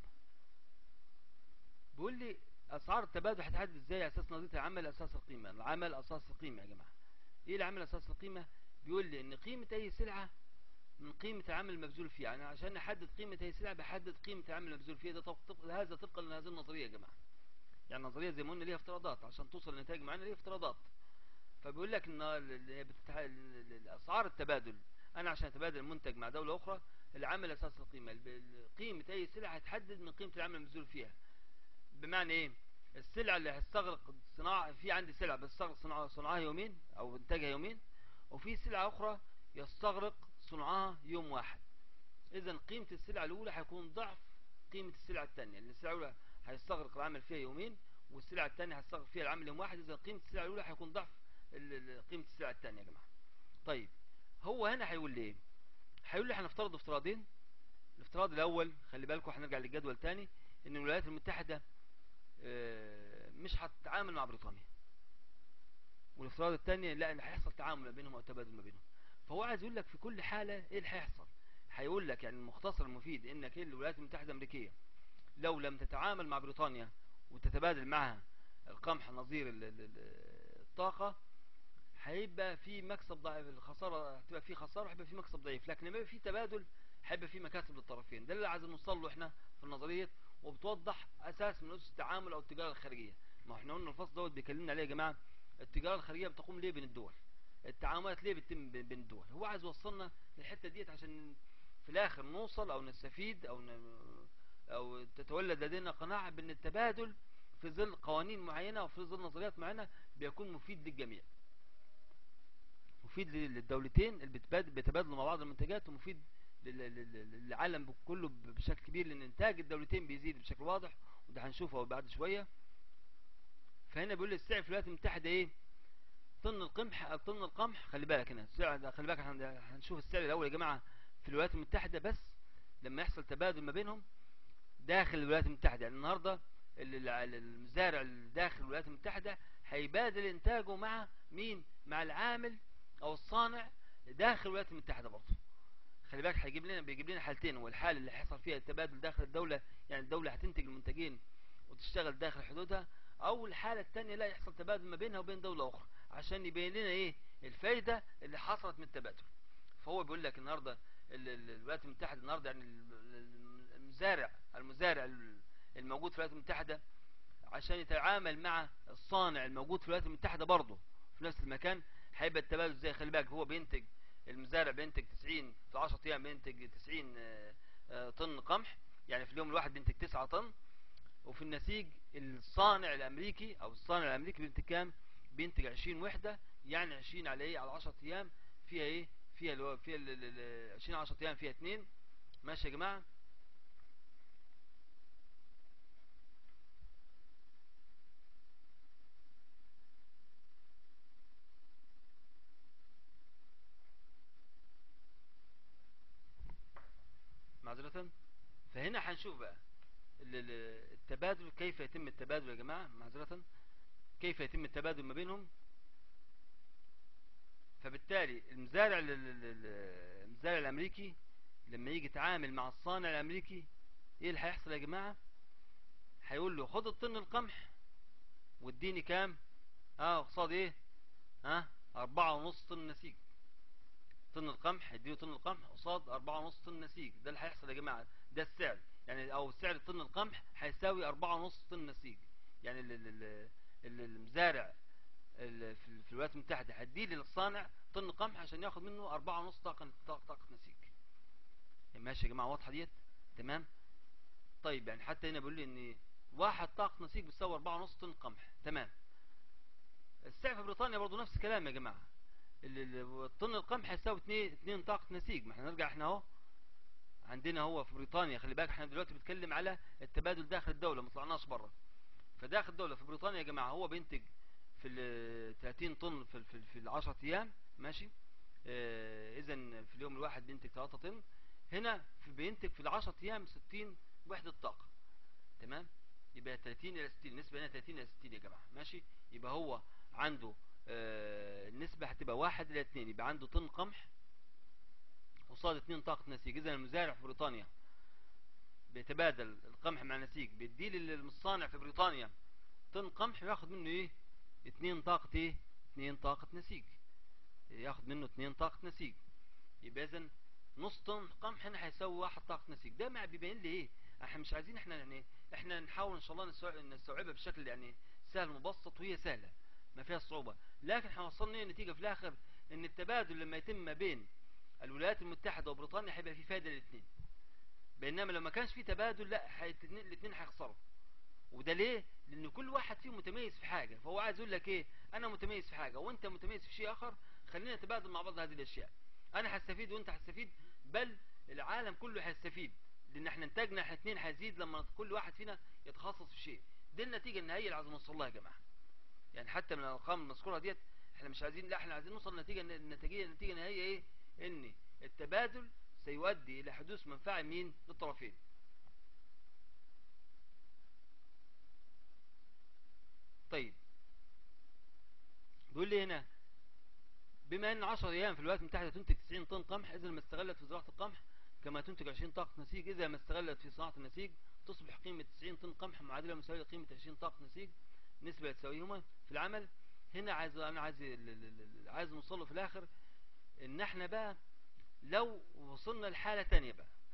بيقول لي اسعار التبادل هتحدد ازاي اساس نظريه العمل اساس القيمه العمل اساس القيمه يا جماعه ايه العمل اساس القيمه بيقول لي ان قيمه اي سلعه من قيمه العمل المبذول فيها يعني عشان نحدد قيمه اي سلعه بحدد قيمه العمل المبذول فيها ده طبق هذا طبقا لهذه النظريه يا جماعه يعني النظريه زي ما قلنا ليها افتراضات عشان توصل لنتائج معينه ليها افتراضات فبيقول لك ان اسعار التبادل انا عشان اتبادل منتج مع دوله اخرى العمل اساس القيمه قيمه اي سلعه هتحدد من قيمه العمل المبذول فيها بمعنى ايه السلعه اللي هتستغرق صناعه في عندي سلعه بتستغرق صناعه صنعها يومين او انتاجها يومين وفي سلعه اخرى يستغرق صنعها يوم واحد اذا قيمه السلعه الاولى هيكون ضعف قيمه السلعه الثانيه لان السلعه الاولى هيستغرق العمل فيها يومين والسلعه الثانيه هيستغرق فيها العمل يوم واحد اذا قيمه السلعه الاولى هيكون ضعف قيمه السلعه الثانيه يا جماعه طيب هو هنا هيقول لي ايه هيقول لي هنفترض افتراضين الافتراض الاول خلي بالكم هنرجع للجدول تاني ان الولايات المتحده مش هتتعامل مع بريطانيا والافتراض الثاني لا ان هيحصل تعامل ما بينهم او تبادل ما بينهم فهو عايز يقول لك في كل حالة ايه اللي هيحصل هيقول لك يعني المختصر المفيد انك الولايات المتحدة الامريكية لو لم تتعامل مع بريطانيا وتتبادل معها القمح نظير الطاقة هيبقى في مكسب ضعيف الخسارة هتبقى في خسارة هيبقى في مكسب ضعيف لكن لما يبقى في تبادل هيبقى في مكاسب للطرفين ده اللي عايزين نوصل له احنا في النظريه وبتوضح اساس من اسس التعامل او التجاره الخارجيه ما احنا قلنا الفصل دوت بيكلمنا عليه يا جماعه التجاره الخارجيه بتقوم ليه بين الدول التعاملات ليه بتتم بين الدول هو عايز يوصلنا للحته ديت عشان في الاخر نوصل او نستفيد او ن... او تتولد لدينا قناعه بان التبادل في ظل قوانين معينه وفي ظل نظريات معينه بيكون مفيد للجميع مفيد للدولتين اللي بيتبادلوا مع بعض المنتجات ومفيد للعالم كله بشكل كبير لان انتاج الدولتين بيزيد بشكل واضح وده هنشوفه بعد شويه فهنا بيقول لي السعر في الولايات المتحده ايه طن القمح طن القمح خلي بالك هنا السعر خلي بالك هنشوف السعر الاول يا جماعه في الولايات المتحده بس لما يحصل تبادل ما بينهم داخل الولايات المتحده يعني النهارده المزارع داخل الولايات المتحده هيبادل انتاجه مع مين مع العامل او الصانع داخل الولايات المتحده برضه خلي بالك هيجيب لنا بيجيب لنا حالتين والحاله اللي هيحصل فيها التبادل داخل الدوله يعني الدوله هتنتج المنتجين وتشتغل داخل حدودها او الحاله الثانيه لا يحصل تبادل ما بينها وبين دوله اخرى عشان يبين لنا ايه الفايده اللي حصلت من التبادل فهو بيقول لك النهارده الولايات المتحده النهارده يعني المزارع المزارع الموجود في الولايات المتحده عشان يتعامل مع الصانع الموجود في الولايات المتحده برضه في نفس المكان هيبقى التبادل ازاي خلي بالك هو بينتج المزارع بينتج 90 في 10 ايام بينتج 90 طن قمح يعني في اليوم الواحد بينتج 9 طن وفي النسيج الصانع الامريكي او الصانع الامريكي بينتج كام بينتج 20 وحده يعني 20 على ايه على 10 ايام فيها ايه فيها الو... فيها ال 20 10 ايام فيها 2 ماشي يا جماعه معذرة فهنا هنشوف بقى التبادل كيف يتم التبادل يا جماعة معذرة كيف يتم التبادل ما بينهم فبالتالي المزارع المزارع الامريكي لما يجي يتعامل مع الصانع الامريكي ايه اللي هيحصل يا جماعة هيقول له خد الطن القمح واديني كام اه قصاد ايه ها آه اربعة ونص طن نسيج طن القمح هيديله طن القمح قصاد اربعة ونص طن نسيج ده اللي هيحصل يا جماعة ده السعر يعني او سعر طن القمح هيساوي اربعة ونص طن نسيج يعني المزارع في الولايات المتحدة هديه للصانع طن قمح عشان ياخد منه أربعة ونص طاقة طاقة نسيج ماشي يا جماعة واضحة ديت تمام طيب يعني حتى هنا بيقول لي ان واحد طاقة نسيج بتساوي أربعة ونص طن قمح تمام السعر في بريطانيا برضو نفس الكلام يا جماعة الطن القمح هيساوي 2 2 طاقة نسيج ما احنا نرجع احنا اهو عندنا هو في بريطانيا خلي بالك احنا دلوقتي بنتكلم على التبادل داخل الدولة ما طلعناش بره فداخل الدولة في بريطانيا يا جماعة هو بينتج في ال 30 طن في في, في ال 10 ايام ماشي اه اذا في اليوم الواحد بينتج 3 طن هنا في بينتج في ال 10 ايام 60 وحدة طاقة تمام يبقى 30 الى 60 النسبة هنا 30 الى 60 يا جماعة ماشي يبقى هو عنده اه النسبة هتبقى 1 الى 2 يبقى عنده طن قمح قصاد 2 طاقة نسيج اذا المزارع في بريطانيا بيتبادل القمح مع النسيج بيديه للمصانع في بريطانيا طن قمح وياخد منه ايه 2 طاقة ايه 2 طاقة نسيج ياخد منه 2 طاقة نسيج يبقى اذا نص طن قمح هنا هيساوي 1 طاقة نسيج ده مع بيبين لي ايه احنا مش عايزين احنا يعني احنا نحاول ان شاء الله نستوعبها بشكل يعني سهل مبسط وهي سهلة ما فيها صعوبة لكن هنوصلنا النتيجة في الاخر ان التبادل لما يتم ما بين الولايات المتحدة وبريطانيا هيبقى في فايدة للاثنين بينما لو ما كانش في تبادل لا الاثنين هيخسروا وده ليه لان كل واحد فيهم متميز في حاجة فهو عايز يقول لك ايه انا متميز في حاجة وانت متميز في شيء اخر خلينا نتبادل مع بعض هذه الاشياء انا هستفيد وانت هتستفيد بل العالم كله هيستفيد لان احنا انتاجنا احنا اثنين هيزيد لما كل واحد فينا يتخصص في شيء دي النتيجة النهائية اللي عايزين نوصل لها يا جماعة يعني حتى من الارقام المذكورة ديت احنا مش عايزين لا احنا عايزين نوصل لنتيجة النتيجة النتيجة النهائية ايه ان التبادل سيؤدي الى حدوث منفعة مين للطرفين طيب بيقول لي هنا بما ان 10 ايام في الولايات المتحدة تنتج 90 طن قمح اذا ما استغلت في زراعة القمح كما تنتج 20 طاقة نسيج اذا ما استغلت في صناعة النسيج تصبح قيمة 90 طن قمح معادلة مساوية لقيمة 20 طاقة نسيج نسبة تساويهما في العمل هنا عايز انا عايز عايز نوصله في الاخر ان احنا بقى لو وصلنا لحالة تانية بقى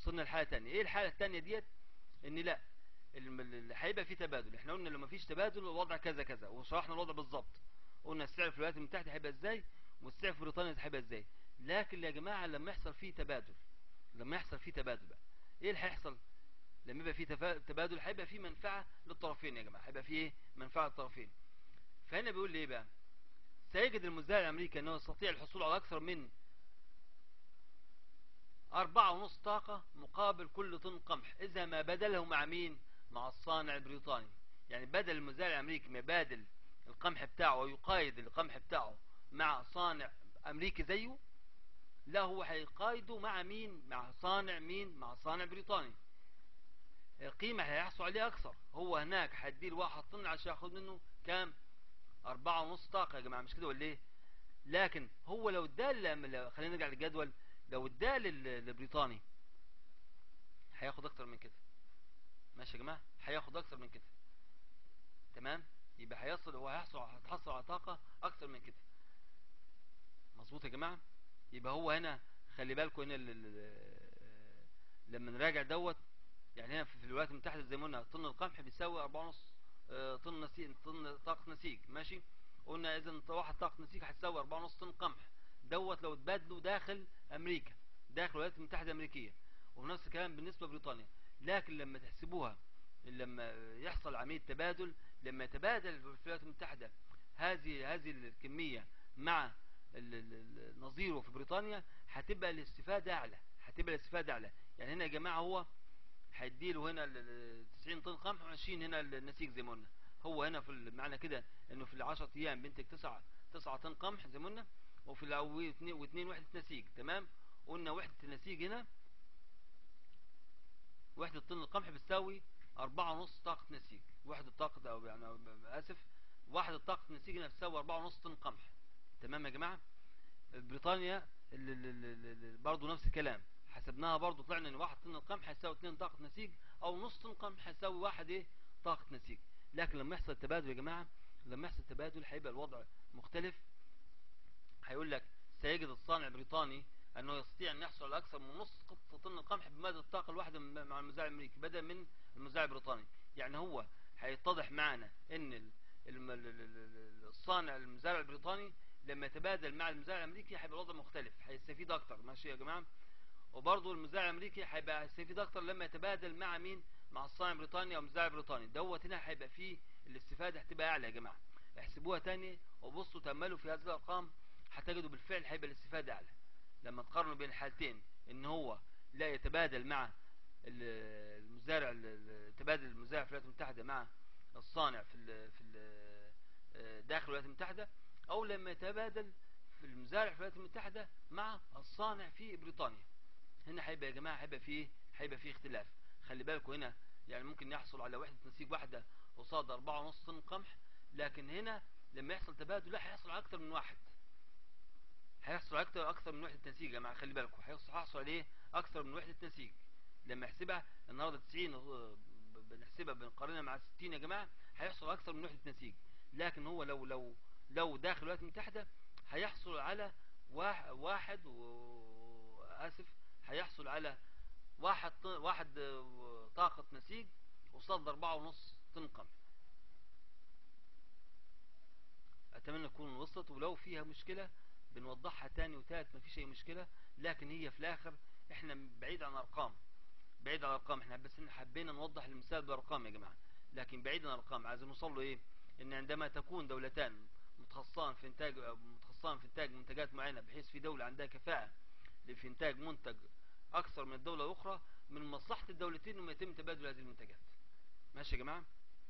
وصلنا الحالة الثانية ايه الحالة الثانية ديت ان لا اللي هيبقى في تبادل احنا قلنا لو مفيش تبادل الوضع كذا كذا وشرحنا الوضع بالظبط قلنا السعر في الولايات المتحدة هيبقى ازاي والسعر في بريطانيا هيبقى ازاي لكن يا جماعة لما يحصل فيه تبادل لما يحصل فيه تبادل بقى ايه اللي هيحصل لما يبقى فيه تبادل هيبقى فيه منفعة للطرفين يا جماعة هيبقى فيه ايه منفعة للطرفين فهنا بيقول لي ايه بقى سيجد المزارع الامريكي انه يستطيع الحصول على اكثر من أربعة ونص طاقة مقابل كل طن قمح إذا ما بدله مع مين مع الصانع البريطاني يعني بدل المزارع الأمريكي ما يبادل القمح بتاعه ويقايد القمح بتاعه مع صانع أمريكي زيه لا هو هيقايده مع مين مع صانع مين مع صانع بريطاني القيمة هيحصل عليه أكثر هو هناك هيديله واحد طن عشان ياخد منه كام أربعة ونص طاقة يا جماعة مش كده ولا إيه لكن هو لو ادال خلينا نرجع للجدول لو اداه للبريطاني هياخد اكتر من كده ماشي يا جماعه هياخد اكتر من كده تمام يبقى هيصل هو هيحصل هتحصل على طاقه اكتر من كده مظبوط يا جماعه يبقى هو هنا خلي بالكم هنا لما نراجع دوت يعني هنا في الولايات المتحده زي ما قلنا طن القمح بيساوي 4.5 طن نسيج طن طاقه نسيج ماشي قلنا اذا واحد طاقه نسيج هتساوي 4.5 طن قمح دوت لو اتبادلوا داخل امريكا داخل الولايات المتحده الامريكيه ونفس الكلام بالنسبه لبريطانيا لكن لما تحسبوها لما يحصل عمليه تبادل لما يتبادل في الولايات المتحده هذه هذه الكميه مع نظيره في بريطانيا هتبقى الاستفاده اعلى هتبقى الاستفاده اعلى يعني هنا يا جماعه هو هيديله هنا 90 طن قمح و20 هنا النسيج زي ما قلنا هو هنا في معنى كده انه في ال 10 ايام بينتج 9 9 طن قمح زي ما قلنا وفي الاول واثنين وحدة نسيج تمام قلنا وحدة النسيج هنا وحدة طن القمح بتساوي أربعة ونص طاقة نسيج وحدة طاقة أو يعني آسف وحدة طاقة نسيج هنا بتساوي أربعة ونص طن قمح تمام يا جماعة بريطانيا برضو نفس الكلام حسبناها برضو طلعنا ان واحد طن القمح هيساوي 2 طاقة نسيج او نص طن قمح هيساوي واحد ايه طاقة نسيج لكن لما يحصل تبادل يا جماعة لما يحصل تبادل هيبقى الوضع مختلف هيقول لك سيجد الصانع البريطاني انه يستطيع ان يحصل على اكثر من نص طن القمح بمادة الطاقة الواحدة مع المزارع الامريكي بدل من المزارع البريطاني يعني هو هيتضح معنا ان الصانع المزارع البريطاني لما يتبادل مع المزارع الامريكي هيبقى الوضع مختلف هيستفيد اكتر ماشي يا جماعه وبرضه المزارع الامريكي هيبقى هيستفيد اكتر لما يتبادل مع مين مع الصانع البريطاني او المزارع البريطاني دوت هنا هيبقى فيه الاستفاده هتبقى اعلى يا جماعه احسبوها تاني وبصوا تاملوا في هذه الارقام هتجدوا بالفعل هيبقى الاستفاده اعلى لما تقارنوا بين الحالتين ان هو لا يتبادل مع المزارع تبادل المزارع في الولايات المتحده مع الصانع في ال في ال داخل الولايات المتحده او لما يتبادل في المزارع في الولايات المتحده مع الصانع في بريطانيا هنا هيبقى يا جماعه هيبقى فيه هيبقى فيه اختلاف خلي بالكم هنا يعني ممكن يحصل على وحده نسيج واحده قصاد 4.5 طن قمح لكن هنا لما يحصل تبادل لا هيحصل على اكتر من واحد هيحصل اكتر اكتر من وحده نسيج يا جماعه خلي بالكم هيحصل عليه اكتر من وحده نسيج لما يحسبها النهارده 90 بنحسبها بنقارنها مع 60 يا جماعه هيحصل اكتر من وحده نسيج لكن هو لو لو لو داخل الولايات المتحده هيحصل على واحد واسف هيحصل على واحد واحد طاقة نسيج وصاد أربعة ونص طن قمح أتمنى تكون وصلت ولو فيها مشكلة بنوضحها تاني وتالت مفيش أي مشكلة لكن هي في الآخر إحنا بعيد عن أرقام بعيد عن أرقام إحنا بس إن حبينا نوضح المثال بأرقام يا جماعة لكن بعيد عن أرقام عايزين نوصل له إيه إن عندما تكون دولتان متخصصان في إنتاج متخصصان في إنتاج منتجات معينة بحيث في دولة عندها كفاءة في إنتاج منتج أكثر من الدولة الأخرى من مصلحة الدولتين إنه يتم تبادل هذه المنتجات ماشي يا جماعة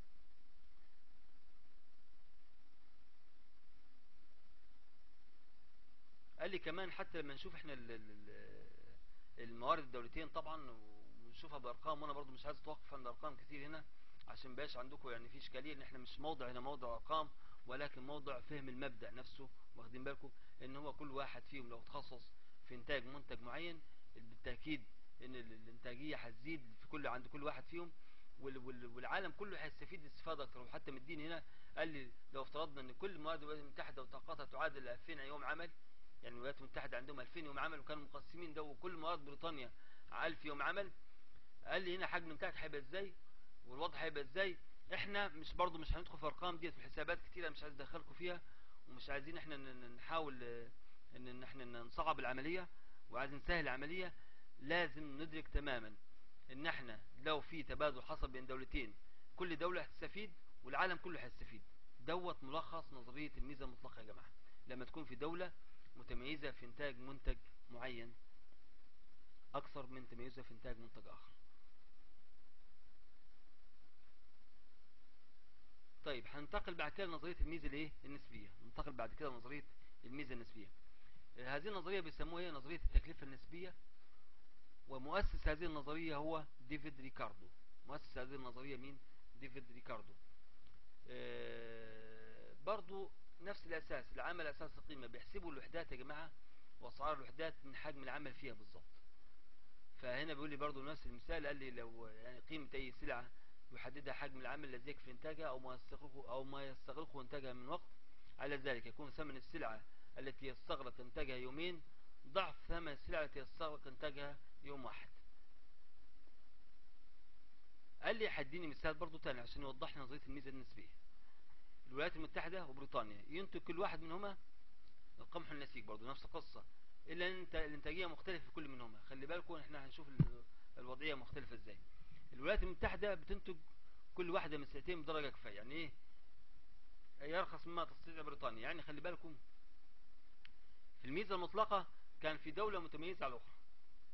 قال لي كمان حتى لما نشوف احنا الموارد الدولتين طبعا ونشوفها بارقام وانا برضو مش عايز اتوقف عند ارقام كتير هنا عشان باش عندكم يعني في اشكاليه ان احنا مش موضع هنا موضع ارقام ولكن موضع فهم المبدا نفسه واخدين بالكم ان هو كل واحد فيهم لو تخصص في انتاج منتج معين بالتاكيد ان الانتاجيه هتزيد في كل عند كل واحد فيهم والعالم كله هيستفيد استفاده اكتر وحتى مدين هنا قال لي لو افترضنا ان كل مواد الولايات المتحده وطاقتها تعادل 2000 يوم عمل يعني الولايات المتحده عندهم 2000 يوم عمل وكانوا مقسمين ده وكل مواد بريطانيا 1000 يوم عمل قال لي هنا حجم الانتاج هيبقى ازاي والوضع هيبقى ازاي احنا مش برضو مش هندخل في ارقام ديت في الحسابات كتيره مش عايز ادخلكم فيها ومش عايزين احنا نحاول ان احنا نصعب العمليه وعايزين نسهل العمليه لازم ندرك تماما ان احنا لو في تبادل حصل بين دولتين كل دولة هتستفيد والعالم كله هيستفيد دوت ملخص نظرية الميزة المطلقة يا جماعة لما تكون في دولة متميزة في انتاج منتج معين اكثر من تميزها في انتاج منتج اخر طيب هننتقل بعد كده لنظرية الميزة الايه النسبية ننتقل بعد كده لنظرية الميزة النسبية هذه النظرية بيسموها ايه نظرية التكلفة النسبية ومؤسس هذه النظرية هو ديفيد ريكاردو مؤسس هذه النظرية مين ديفيد ريكاردو آه برضو نفس الأساس العمل أساس القيمة بيحسبوا الوحدات يا جماعة وأسعار الوحدات من حجم العمل فيها بالظبط فهنا بيقول لي برضو نفس المثال قال لي لو يعني قيمة أي سلعة يحددها حجم العمل الذي يكفي إنتاجها أو ما يستغرقه أو ما يستغرقه إنتاجها من وقت على ذلك يكون ثمن السلعة التي يستغرق إنتاجها يومين ضعف ثمن السلعة التي يستغرق إنتاجها يوم واحد قال لي حديني مثال برضو تاني عشان يوضح لي نظريه الميزه النسبيه الولايات المتحده وبريطانيا ينتج كل واحد منهما القمح والنسيج برضو نفس القصه الا ان الانتاجيه مختلفه في كل منهما خلي بالكم احنا هنشوف الوضعيه مختلفه ازاي الولايات المتحده بتنتج كل واحده من سنتين بدرجه كفايه يعني ايه يرخص مما تستطيع بريطانيا يعني خلي بالكم في الميزه المطلقه كان في دوله متميزه على الاخرى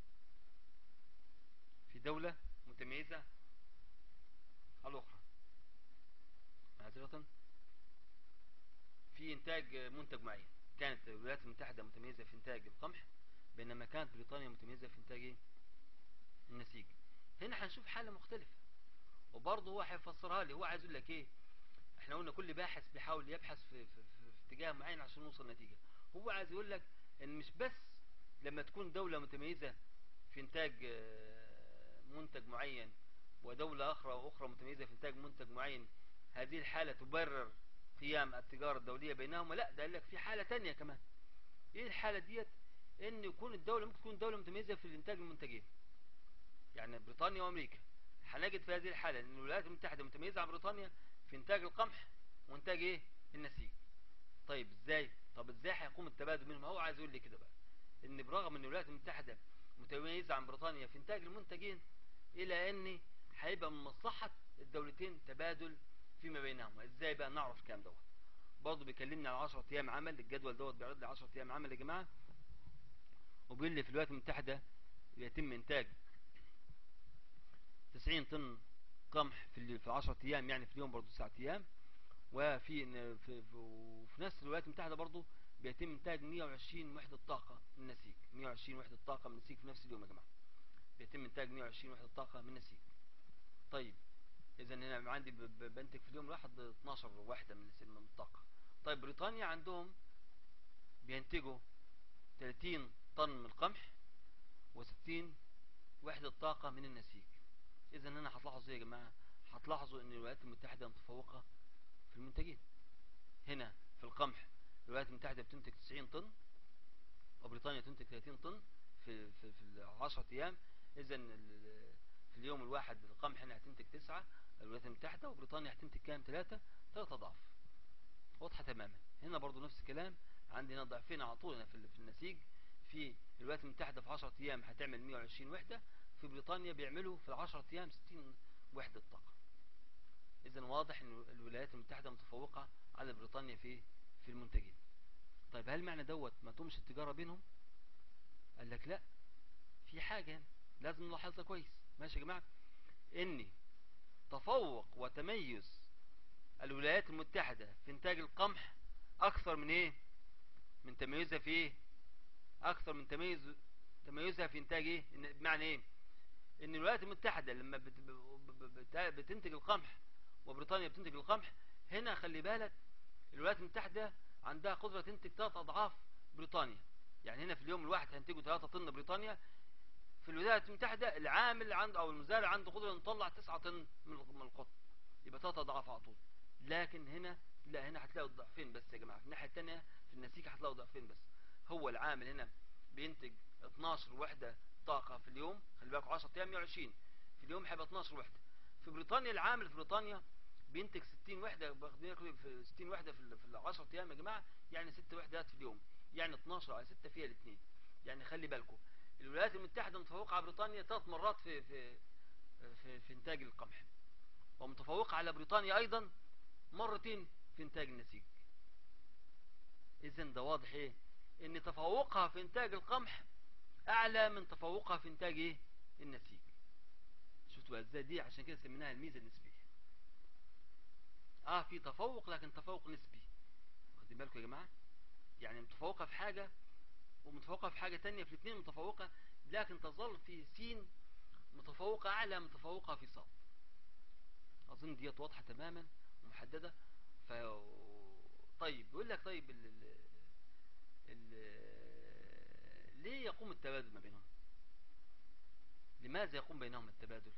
في دولة متميزة على الأخرى معذرة في إنتاج منتج معين كانت الولايات المتحدة متميزة في إنتاج القمح بينما كانت بريطانيا متميزة في إنتاج النسيج هنا هنشوف حالة مختلفة وبرضه هو هيفسرها لي هو عايز يقول لك ايه احنا قلنا كل باحث بيحاول يبحث في, في, في, في اتجاه معين عشان يوصل نتيجة هو عايز يقول لك ان مش بس لما تكون دولة متميزة في انتاج منتج معين ودولة أخرى أخرى متميزة في إنتاج منتج معين هذه الحالة تبرر قيام التجارة الدولية بينهما لا ده قال لك في حالة تانية كمان إيه الحالة ديت إن يكون الدولة ممكن تكون دولة متميزة في الإنتاج المنتجين يعني بريطانيا وأمريكا هنجد في هذه الحالة إن الولايات المتحدة متميزة عن بريطانيا في إنتاج القمح وإنتاج إيه النسيج طيب إزاي طب إزاي هيقوم التبادل منهم هو عايز يقول لي كده بقى إن برغم إن الولايات المتحدة متميزة عن بريطانيا في إنتاج المنتجين الى ان هيبقى من مصلحة الدولتين تبادل فيما بينهما ازاي بقى نعرف الكلام دوت برضه بيكلمني على 10 ايام عمل الجدول دوت بيعرض لي 10 ايام عمل يا جماعه وبيقول لي في الولايات المتحده يتم انتاج 90 طن قمح في في 10 ايام يعني في اليوم برضه 9 ايام وفي في, في نفس الولايات المتحده برضه بيتم انتاج 120 وحده طاقه من النسيج 120 وحده طاقه من النسيج في نفس اليوم يا جماعه بيتم انتاج 120 وحده طاقه من نسيج طيب اذا هنا عندي بنتج في اليوم الواحد 12 وحده من من الطاقه طيب بريطانيا عندهم بينتجوا 30 طن من القمح و60 وحده طاقه من النسيج اذا هنا هتلاحظوا ايه يا جماعه هتلاحظوا ان الولايات المتحده متفوقه في المنتجين هنا في القمح الولايات المتحده بتنتج 90 طن وبريطانيا تنتج 30 طن في في في 10 ايام اذا في اليوم الواحد القمح هنا هتنتج 9 الولايات المتحده وبريطانيا هتنتج كام 3 3 اضعاف واضحه تماما هنا برضو نفس الكلام عندي هنا ضعفين على طول هنا في في النسيج في الولايات المتحده في 10 ايام هتعمل 120 وحده في بريطانيا بيعملوا في ال 10 ايام 60 وحده طاقه اذا واضح ان الولايات المتحده متفوقه على بريطانيا في في المنتجين طيب هل معنى دوت ما تمش التجاره بينهم قال لك لا في حاجه هنا لازم نلاحظها كويس ماشي يا جماعه ان تفوق وتميز الولايات المتحده في انتاج القمح اكثر من ايه من تميزها في ايه اكثر من تميز تميزها في انتاج ايه بمعنى ايه ان الولايات المتحده لما بت... بت... بتنتج القمح وبريطانيا بتنتج القمح هنا خلي بالك الولايات المتحده عندها قدره تنتج ثلاث اضعاف بريطانيا يعني هنا في اليوم الواحد هينتجوا 3 طن بريطانيا في الولايات المتحده العامل عنده او المزارع عنده قدره يطلع 9 طن من القطن يبقى 3 اضعاف على طول لكن هنا لا هنا هتلاقوا الضعفين بس يا جماعه في الناحيه الثانيه في النسيج هتلاقوا ضعفين بس هو العامل هنا بينتج 12 وحده طاقة في اليوم خلي بالكم 10 ايام 120 في اليوم هيبقى 12 وحدة في بريطانيا العامل في بريطانيا بينتج 60 وحدة في 60 وحدة في ال 10 ايام يا جماعة يعني 6 وحدات في اليوم يعني 12 على 6 فيها الاثنين يعني خلي بالكم الولايات المتحدة متفوقة على بريطانيا ثلاث مرات في في في, في انتاج القمح ومتفوقة على بريطانيا ايضا مرتين في انتاج النسيج اذا ده واضح ايه ان تفوقها في انتاج القمح اعلى من تفوقها في انتاج ايه النسيج شفتوا ازاي دي عشان كده سميناها الميزه النسبيه اه في تفوق لكن تفوق نسبي واخدين بالكم يا جماعه يعني متفوقه في حاجه ومتفوقه في حاجه تانية في الاثنين متفوقه لكن تظل في سين متفوقه اعلى من متفوقه في صاد اظن ديت واضحه تماما ومحدده ف طيب بيقول لك طيب ال... ال... ال... ليه يقوم التبادل ما بينهم لماذا يقوم بينهم التبادل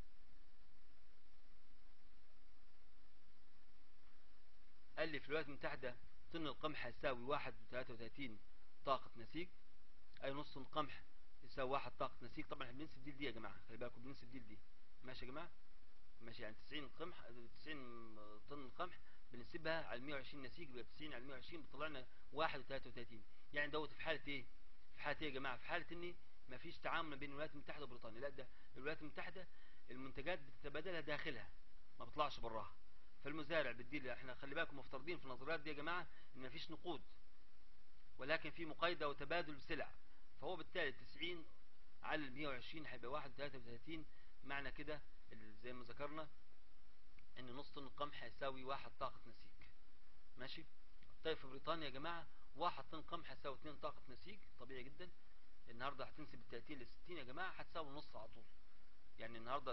قال لي في الولايات المتحدة طن القمح يساوي واحد وثلاثة وثلاثين طاقة نسيج أي نص طن قمح يساوي واحد طاقة نسيج طبعا احنا بننسب دي لدي يا جماعة خلي بالكم بننسب دي لدي ماشي يا جماعة ماشي يعني 90 قمح 90 طن قمح بنسيبها على 120 نسيج يبقى 90 على 120 بيطلع لنا 1 و33 يعني دوت في حاله ايه في حاله ايه يا جماعه في حاله ان ما فيش تعامل بين الولايات المتحده وبريطانيا لا ده الولايات المتحده المنتجات بتتبادلها داخلها ما بتطلعش براها فالمزارع بتدي احنا خلي بالكم مفترضين في النظريات دي يا جماعه ان ما فيش نقود ولكن في مقايضه وتبادل سلع فهو بالتالي 90 على ال 120 هيبقى 1 33 معنى كده زي ما ذكرنا ان نص طن القمح هيساوي واحد طاقة نسيج ماشي طيب في بريطانيا يا جماعة واحد طن قمح هيساوي اتنين طاقة نسيج طبيعي جدا النهاردة هتنسب ال 30 ل 60 يا جماعة هتساوي نص على طول يعني النهاردة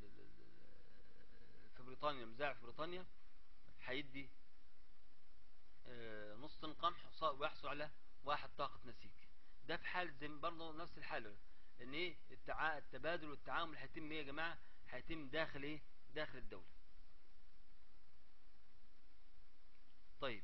في بريطانيا المزارع في بريطانيا هيدي نص طن قمح ويحصل على واحد طاقة نسيج ده في حال زي برضه نفس الحالة ان ايه التبادل والتعامل هيتم ايه يا جماعة هيتم داخل ايه داخل الدولة طيب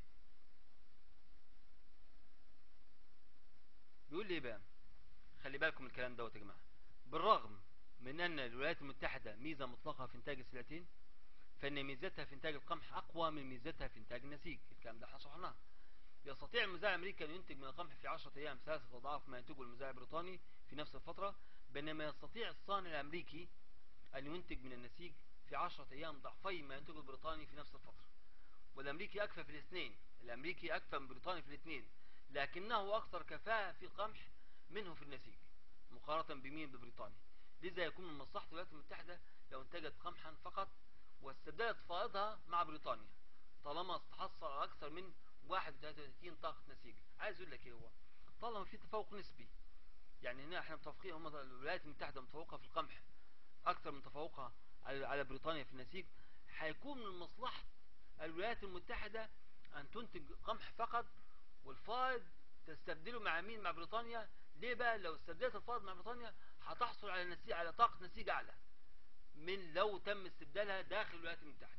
بيقول لي بقى خلي بالكم الكلام دوت يا جماعه بالرغم من ان الولايات المتحده ميزه مطلقه في انتاج السلعتين فان ميزتها في انتاج القمح اقوى من ميزتها في انتاج النسيج الكلام ده احنا شرحناه يستطيع المزارع الامريكي ان ينتج من القمح في 10 ايام ثلاثه اضعاف ما ينتجه المزارع البريطاني في نفس الفتره بينما يستطيع الصانع الامريكي ان ينتج من النسيج في 10 ايام ضعفي ما ينتجه البريطاني في نفس الفتره والامريكي اكفى في الاثنين الامريكي اكفى من بريطاني في الاثنين لكنه اكثر كفاءة في القمح منه في النسيج مقارنة بمين ببريطانيا لذا يكون من مصلحة الولايات المتحدة لو انتجت قمحا فقط واستبدلت فائضها مع بريطانيا طالما تحصل على اكثر من 31 طاقة نسيج عايز اقول لك ايه هو طالما في تفوق نسبي يعني هنا احنا متفقين هم الولايات المتحدة متفوقة في القمح اكثر من تفوقها على بريطانيا في النسيج هيكون من مصلحة الولايات المتحدة أن تنتج قمح فقط والفائض تستبدله مع مين مع بريطانيا ليه بقى لو استبدلت الفائض مع بريطانيا هتحصل على نسيج على طاقة نسيج أعلى من لو تم استبدالها داخل الولايات المتحدة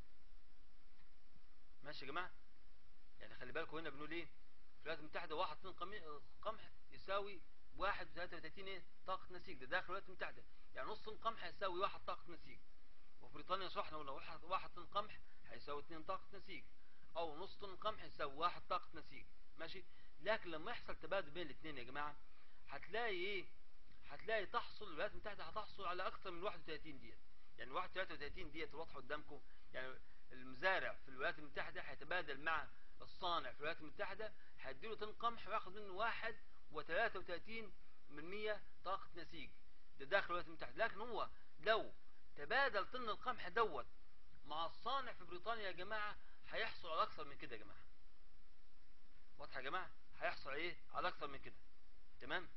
ماشي يا جماعة يعني خلي بالكم هنا بنقول ايه في الولايات المتحدة واحد طن قمح يساوي واحد وثلاثة وثلاثين ايه طاقة نسيج ده داخل الولايات المتحدة يعني نص طن قمح يساوي واحد طاقة نسيج وفي بريطانيا شرحنا قلنا واحد واحد طن قمح هيساوي 2 طاقة نسيج او نص طن قمح يساوي 1 طاقة نسيج ماشي لكن لما يحصل تبادل بين الاثنين يا جماعة هتلاقي ايه هتلاقي تحصل الولايات المتحدة هتحصل على اكثر من 31 ديت يعني 31 ديت واضحة قدامكم يعني المزارع في الولايات المتحدة هيتبادل مع الصانع في الولايات المتحدة هيديله طن قمح وياخد منه 1 و33 من 100 طاقة نسيج ده داخل الولايات المتحدة لكن هو لو تبادل طن القمح دوت مع الصانع في بريطانيا يا جماعة هيحصل على اكثر من كده يا جماعة واضح يا جماعة هيحصل ايه على اكثر من كده تمام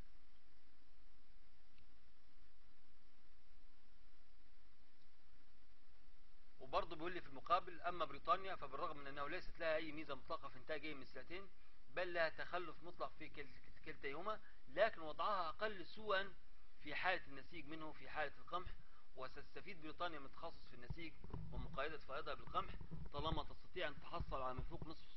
وبرضه بيقول لي في المقابل اما بريطانيا فبالرغم من انه ليست لها اي ميزة مطلقة في انتاج اي من السلعتين بل لها تخلف مطلق في كلتيهما لكن وضعها اقل سوءا في حالة النسيج منه في حالة القمح وستستفيد بريطانيا من تخصص في النسيج ومقايدة فائضها بالقمح طالما تستطيع أن تحصل على مفوق نصف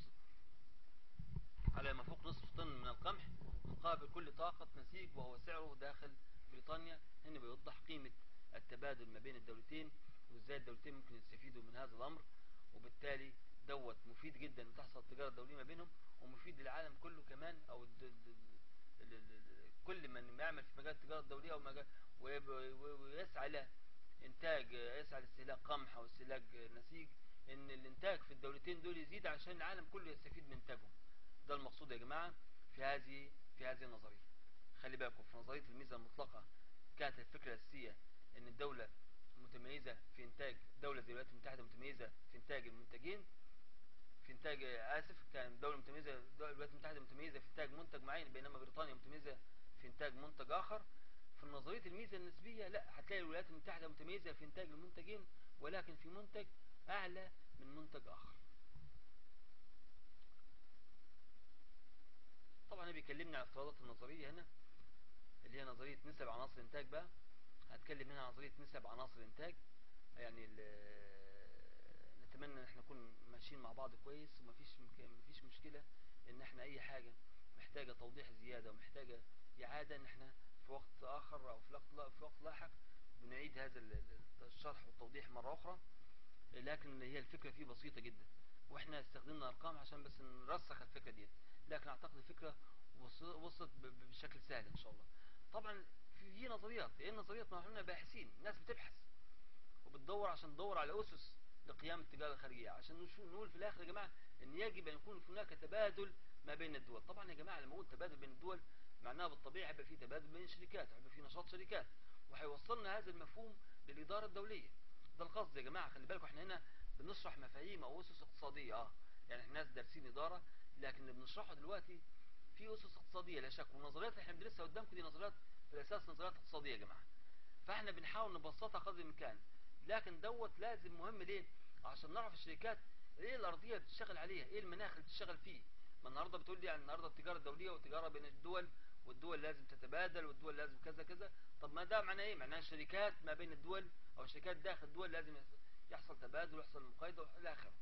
على مفوق نصف طن من القمح مقابل كل طاقة نسيج وهو سعره داخل بريطانيا هنا بيوضح قيمة التبادل ما بين الدولتين وازاي الدولتين ممكن يستفيدوا من هذا الامر وبالتالي دوت مفيد جدا ان تحصل تجارة دولية ما بينهم ومفيد للعالم كله كمان او كل من يعمل في مجال التجارة الدولية ومجال ويسعى له انتاج يسعى لاستهلاك قمح او استهلاك نسيج ان الانتاج في الدولتين دول يزيد عشان العالم كله يستفيد من انتاجهم ده المقصود يا جماعة في هذه في هذه النظرية خلي بالكم في نظرية الميزة المطلقة كانت الفكرة الأساسية ان الدولة متميزة في انتاج دولة زي الولايات المتحدة متميزة في انتاج المنتجين في انتاج اسف كان دولة متميزة الولايات المتحدة متميزة في انتاج منتج معين بينما بريطانيا متميزة في انتاج منتج اخر في نظرية الميزة النسبية لا هتلاقي الولايات المتحدة متميزة في انتاج المنتجين ولكن في منتج اعلى من منتج اخر طبعا هنا بيكلمنا عن الافتراضات النظرية هنا اللي هي نظرية نسب عناصر الانتاج بقى هتكلم هنا عن نظرية نسب عناصر الانتاج يعني نتمنى ان احنا نكون ماشيين مع بعض كويس ومفيش مفيش مشكلة ان احنا اي حاجة محتاجة توضيح زيادة ومحتاجة اعادة ان احنا في وقت اخر او في وقت في وقت لاحق بنعيد هذا الشرح والتوضيح مرة اخرى لكن هي الفكرة فيه بسيطة جدا واحنا استخدمنا ارقام عشان بس نرسخ الفكرة دي لكن اعتقد الفكرة وصلت بشكل سهل ان شاء الله طبعا في نظريات ايه النظريات ما احنا باحثين الناس بتبحث وبتدور عشان تدور على اسس لقيام التجارة الخارجية عشان نقول في الاخر يا جماعة ان يجب ان يكون هناك تبادل ما بين الدول طبعا يا جماعة لما اقول تبادل بين الدول معناها بالطبيعة هيبقى في تبادل بين الشركات هيبقى في نشاط شركات وهيوصلنا هذا المفهوم للإدارة الدولية ده القصد يا جماعة خلي بالكم احنا هنا بنشرح مفاهيم او اسس اقتصادية اه يعني احنا ناس دارسين إدارة لكن اللي بنشرحه دلوقتي في اسس اقتصادية لا شك والنظريات اللي احنا بندرسها قدامكم دي نظريات في الاساس نظريات اقتصادية يا جماعة فاحنا بنحاول نبسطها قدر الامكان لكن دوت لازم مهم ليه عشان نعرف الشركات ايه الارضيه اللي بتشتغل عليها ايه المناخ اللي بتشتغل فيه ما النهارده بتقول لي يعني النهارده التجاره الدوليه والتجاره بين الدول والدول لازم تتبادل والدول لازم كذا كذا طب ما ده معناه ايه معناه الشركات ما بين الدول او الشركات داخل الدول لازم يحصل تبادل ويحصل مقايضه والى اخره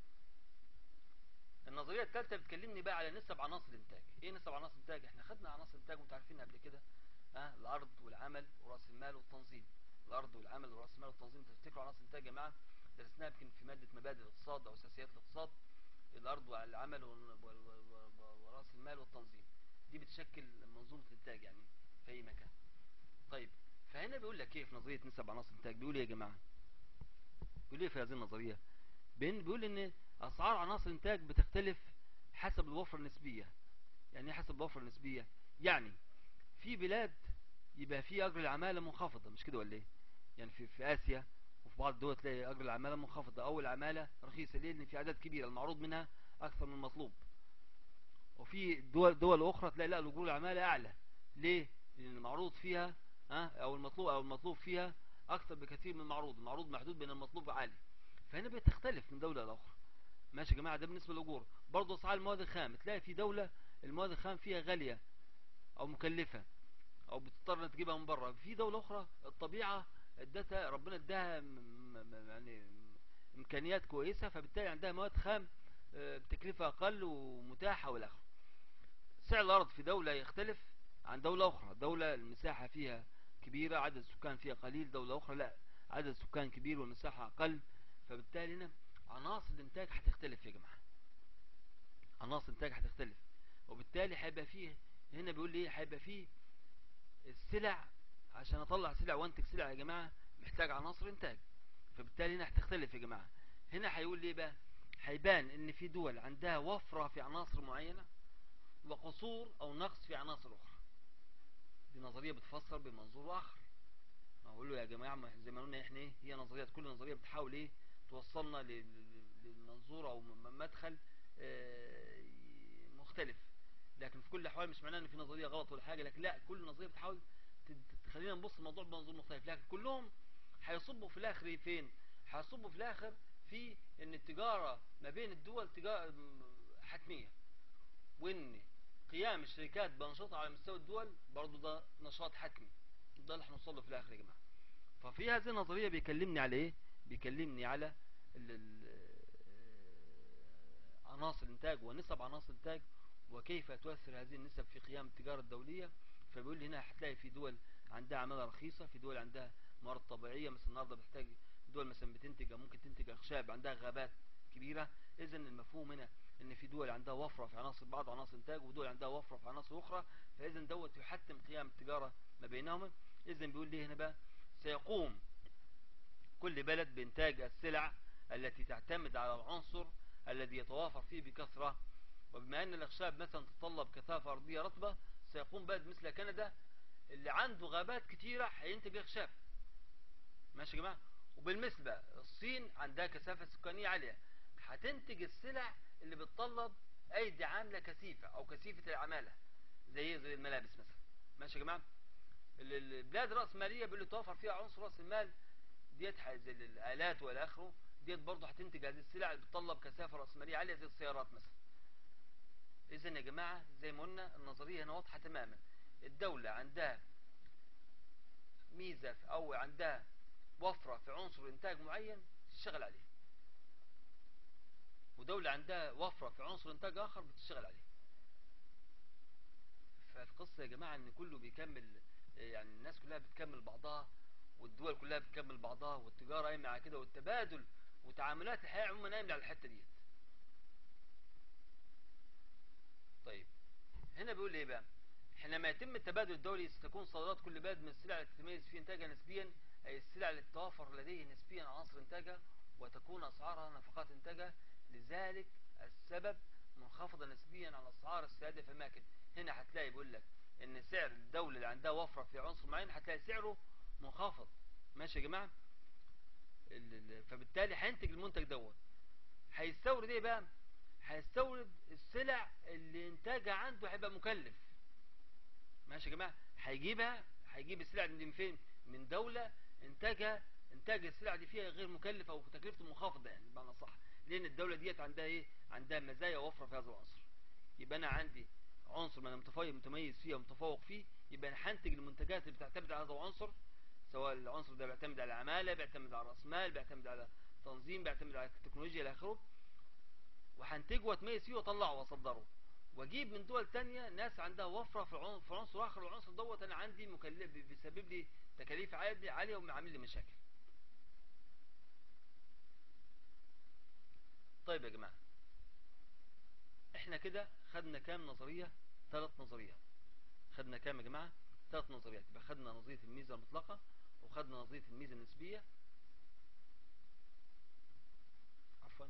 النظريه الثالثه بتكلمني بقى على نسب عناصر الانتاج ايه نسب عناصر الانتاج احنا خدنا عناصر الانتاج وانتوا عارفينها قبل كده ها العرض والعمل وراس المال والتنظيم الارض والعمل وراس المال والتنظيم تفتكروا عناصر الانتاج يا جماعه درسناها يمكن في ماده مبادئ الاقتصاد او اساسيات الاقتصاد الارض والعمل وراس المال والتنظيم دي بتشكل منظومه الانتاج يعني في اي مكان طيب فهنا بيقول لك ايه في نظريه نسب عناصر الانتاج بيقول ايه يا جماعه بيقول ايه في هذه النظريه بيقول ان اسعار عناصر الانتاج بتختلف حسب الوفره النسبيه يعني ايه حسب الوفره النسبيه يعني في بلاد يبقى في اجر العماله منخفضه مش كده ولا ايه يعني في في اسيا وفي بعض الدول تلاقي اجر العماله منخفضه او العماله رخيصه ليه لان في عدد كبير المعروض منها اكثر من المطلوب وفي دول دول اخرى تلاقي لا الاجور العماله اعلى ليه لان المعروض فيها ها او المطلوب او المطلوب فيها اكثر بكثير من المعروض المعروض محدود بين المطلوب عالي فهنا بتختلف من دوله لاخرى ماشي يا جماعه ده بالنسبه للاجور برضه اسعار المواد الخام تلاقي في دوله المواد الخام فيها غاليه او مكلفه او بتضطر تجيبها من بره في دولة اخرى الطبيعة ادتها ربنا اداها يعني امكانيات كويسة فبالتالي عندها مواد خام بتكلفة اقل ومتاحة والاخر سعر الارض في دولة يختلف عن دولة اخرى دولة المساحة فيها كبيرة عدد السكان فيها قليل دولة اخرى لا عدد السكان كبير والمساحة اقل فبالتالي هنا عناصر الانتاج هتختلف يا جماعة عناصر الانتاج هتختلف وبالتالي هيبقى فيه هنا بيقول لي هيبقى فيه السلع عشان اطلع سلع وانتج سلع يا جماعة محتاج عناصر انتاج فبالتالي هنا هتختلف يا جماعة هنا هيقول ليه بقى هيبان ان في دول عندها وفرة في عناصر معينة وقصور او نقص في عناصر اخرى دي نظرية بتفسر بمنظور اخر ما اقول له يا جماعة زي ما قلنا احنا ايه هي نظريات كل نظرية بتحاول ايه توصلنا للمنظور او مدخل اه مختلف لكن في كل الاحوال مش معناه ان في نظريه غلط ولا حاجه لكن لا كل نظريه بتحاول تخلينا نبص الموضوع بمنظور مختلف لكن كلهم هيصبوا في الاخر فين هيصبوا في الاخر في ان التجاره ما بين الدول تجاره حتميه وان قيام الشركات بانشطه على مستوى الدول برضو ده نشاط حتمي ده اللي هنوصل له في الاخر يا جماعه ففي هذه النظريه بيكلمني على ايه بيكلمني على عناصر الانتاج ونسب عناصر الانتاج وكيف تؤثر هذه النسب في قيام التجارة الدولية فبيقول لي هنا هتلاقي في دول عندها عمالة رخيصة في دول عندها موارد طبيعية مثل النهاردة بتحتاج دول مثلا بتنتج ممكن تنتج أخشاب عندها غابات كبيرة إذا المفهوم هنا إن في دول عندها وفرة في عناصر بعض عناصر إنتاج ودول عندها وفرة في عناصر أخرى فإذا دوت يحتم قيام التجارة ما بينهم إذا بيقول لي هنا بقى سيقوم كل بلد بإنتاج السلع التي تعتمد على العنصر الذي يتوافر فيه بكثرة وبما أن الأخشاب مثلا تتطلب كثافة أرضية رطبة سيقوم بلد مثل كندا اللي عنده غابات كتيرة هينتج أخشاب ماشي يا جماعة وبالنسبة الصين عندها كثافة سكانية عالية هتنتج السلع اللي بتطلب أيدي عاملة كثيفة أو كثيفة العمالة زي زي الملابس مثلا ماشي يا جماعة البلاد رأس مالية اللي توفر فيها عنصر رأس المال ديت زي الآلات والى آخره ديت برضه هتنتج هذه السلع اللي بتطلب كثافة رأس مالية عالية زي السيارات مثلا إذا يا جماعة زي ما قلنا النظرية هنا واضحة تماما الدولة عندها ميزة أو عندها وفرة في عنصر إنتاج معين تشتغل عليه ودولة عندها وفرة في عنصر إنتاج آخر بتشتغل عليه فالقصة يا جماعة إن كله بيكمل يعني الناس كلها بتكمل بعضها والدول كلها بتكمل بعضها والتجارة قايمة على كده والتبادل وتعاملات الحياة عموما قايمة على الحتة ديت طيب هنا بيقول ايه بقى حينما يتم التبادل الدولي ستكون صادرات كل بلد من السلع التي تتميز في انتاجها نسبيا اي السلع التي تتوافر لديه نسبيا عناصر انتاجها وتكون اسعارها نفقات انتاجها لذلك السبب منخفضة نسبيا على اسعار السيادة في الاماكن هنا هتلاقي بيقول لك ان سعر الدولة اللي عندها وفرة في عنصر معين هتلاقي سعره منخفض ماشي يا جماعة فبالتالي هينتج المنتج دوت هيستورد ايه بقى هيستورد السلع اللي انتاجها عنده هيبقى مكلف ماشي يا جماعة هيجيبها هيجيب السلع دي من فين من دولة انتاجها انتاج السلع دي فيها غير مكلف او تكلفته منخفضة يعني بمعنى صح لان الدولة ديت عندها ايه عندها مزايا وفرة في هذا العنصر يبقى انا عندي عنصر ما انا متميز فيه ومتفوق فيه يبقى انا هنتج المنتجات اللي بتعتمد على هذا العنصر سواء العنصر ده بيعتمد على عمالة بيعتمد على راس مال بيعتمد على تنظيم بيعتمد على التكنولوجيا الى اخره وهنتجه واتميز فيه واطلعه واصدره واجيب من دول تانية ناس عندها وفرة في عنصر اخر والعنصر دوت انا عندي مكلف بيسبب لي تكاليف عالية عالية وعامل لي مشاكل طيب يا جماعة احنا كده خدنا كام نظرية ثلاث نظريات خدنا كام يا جماعة ثلاث نظريات يبقى خدنا نظرية الميزة المطلقة وخدنا نظرية الميزة النسبية عفوا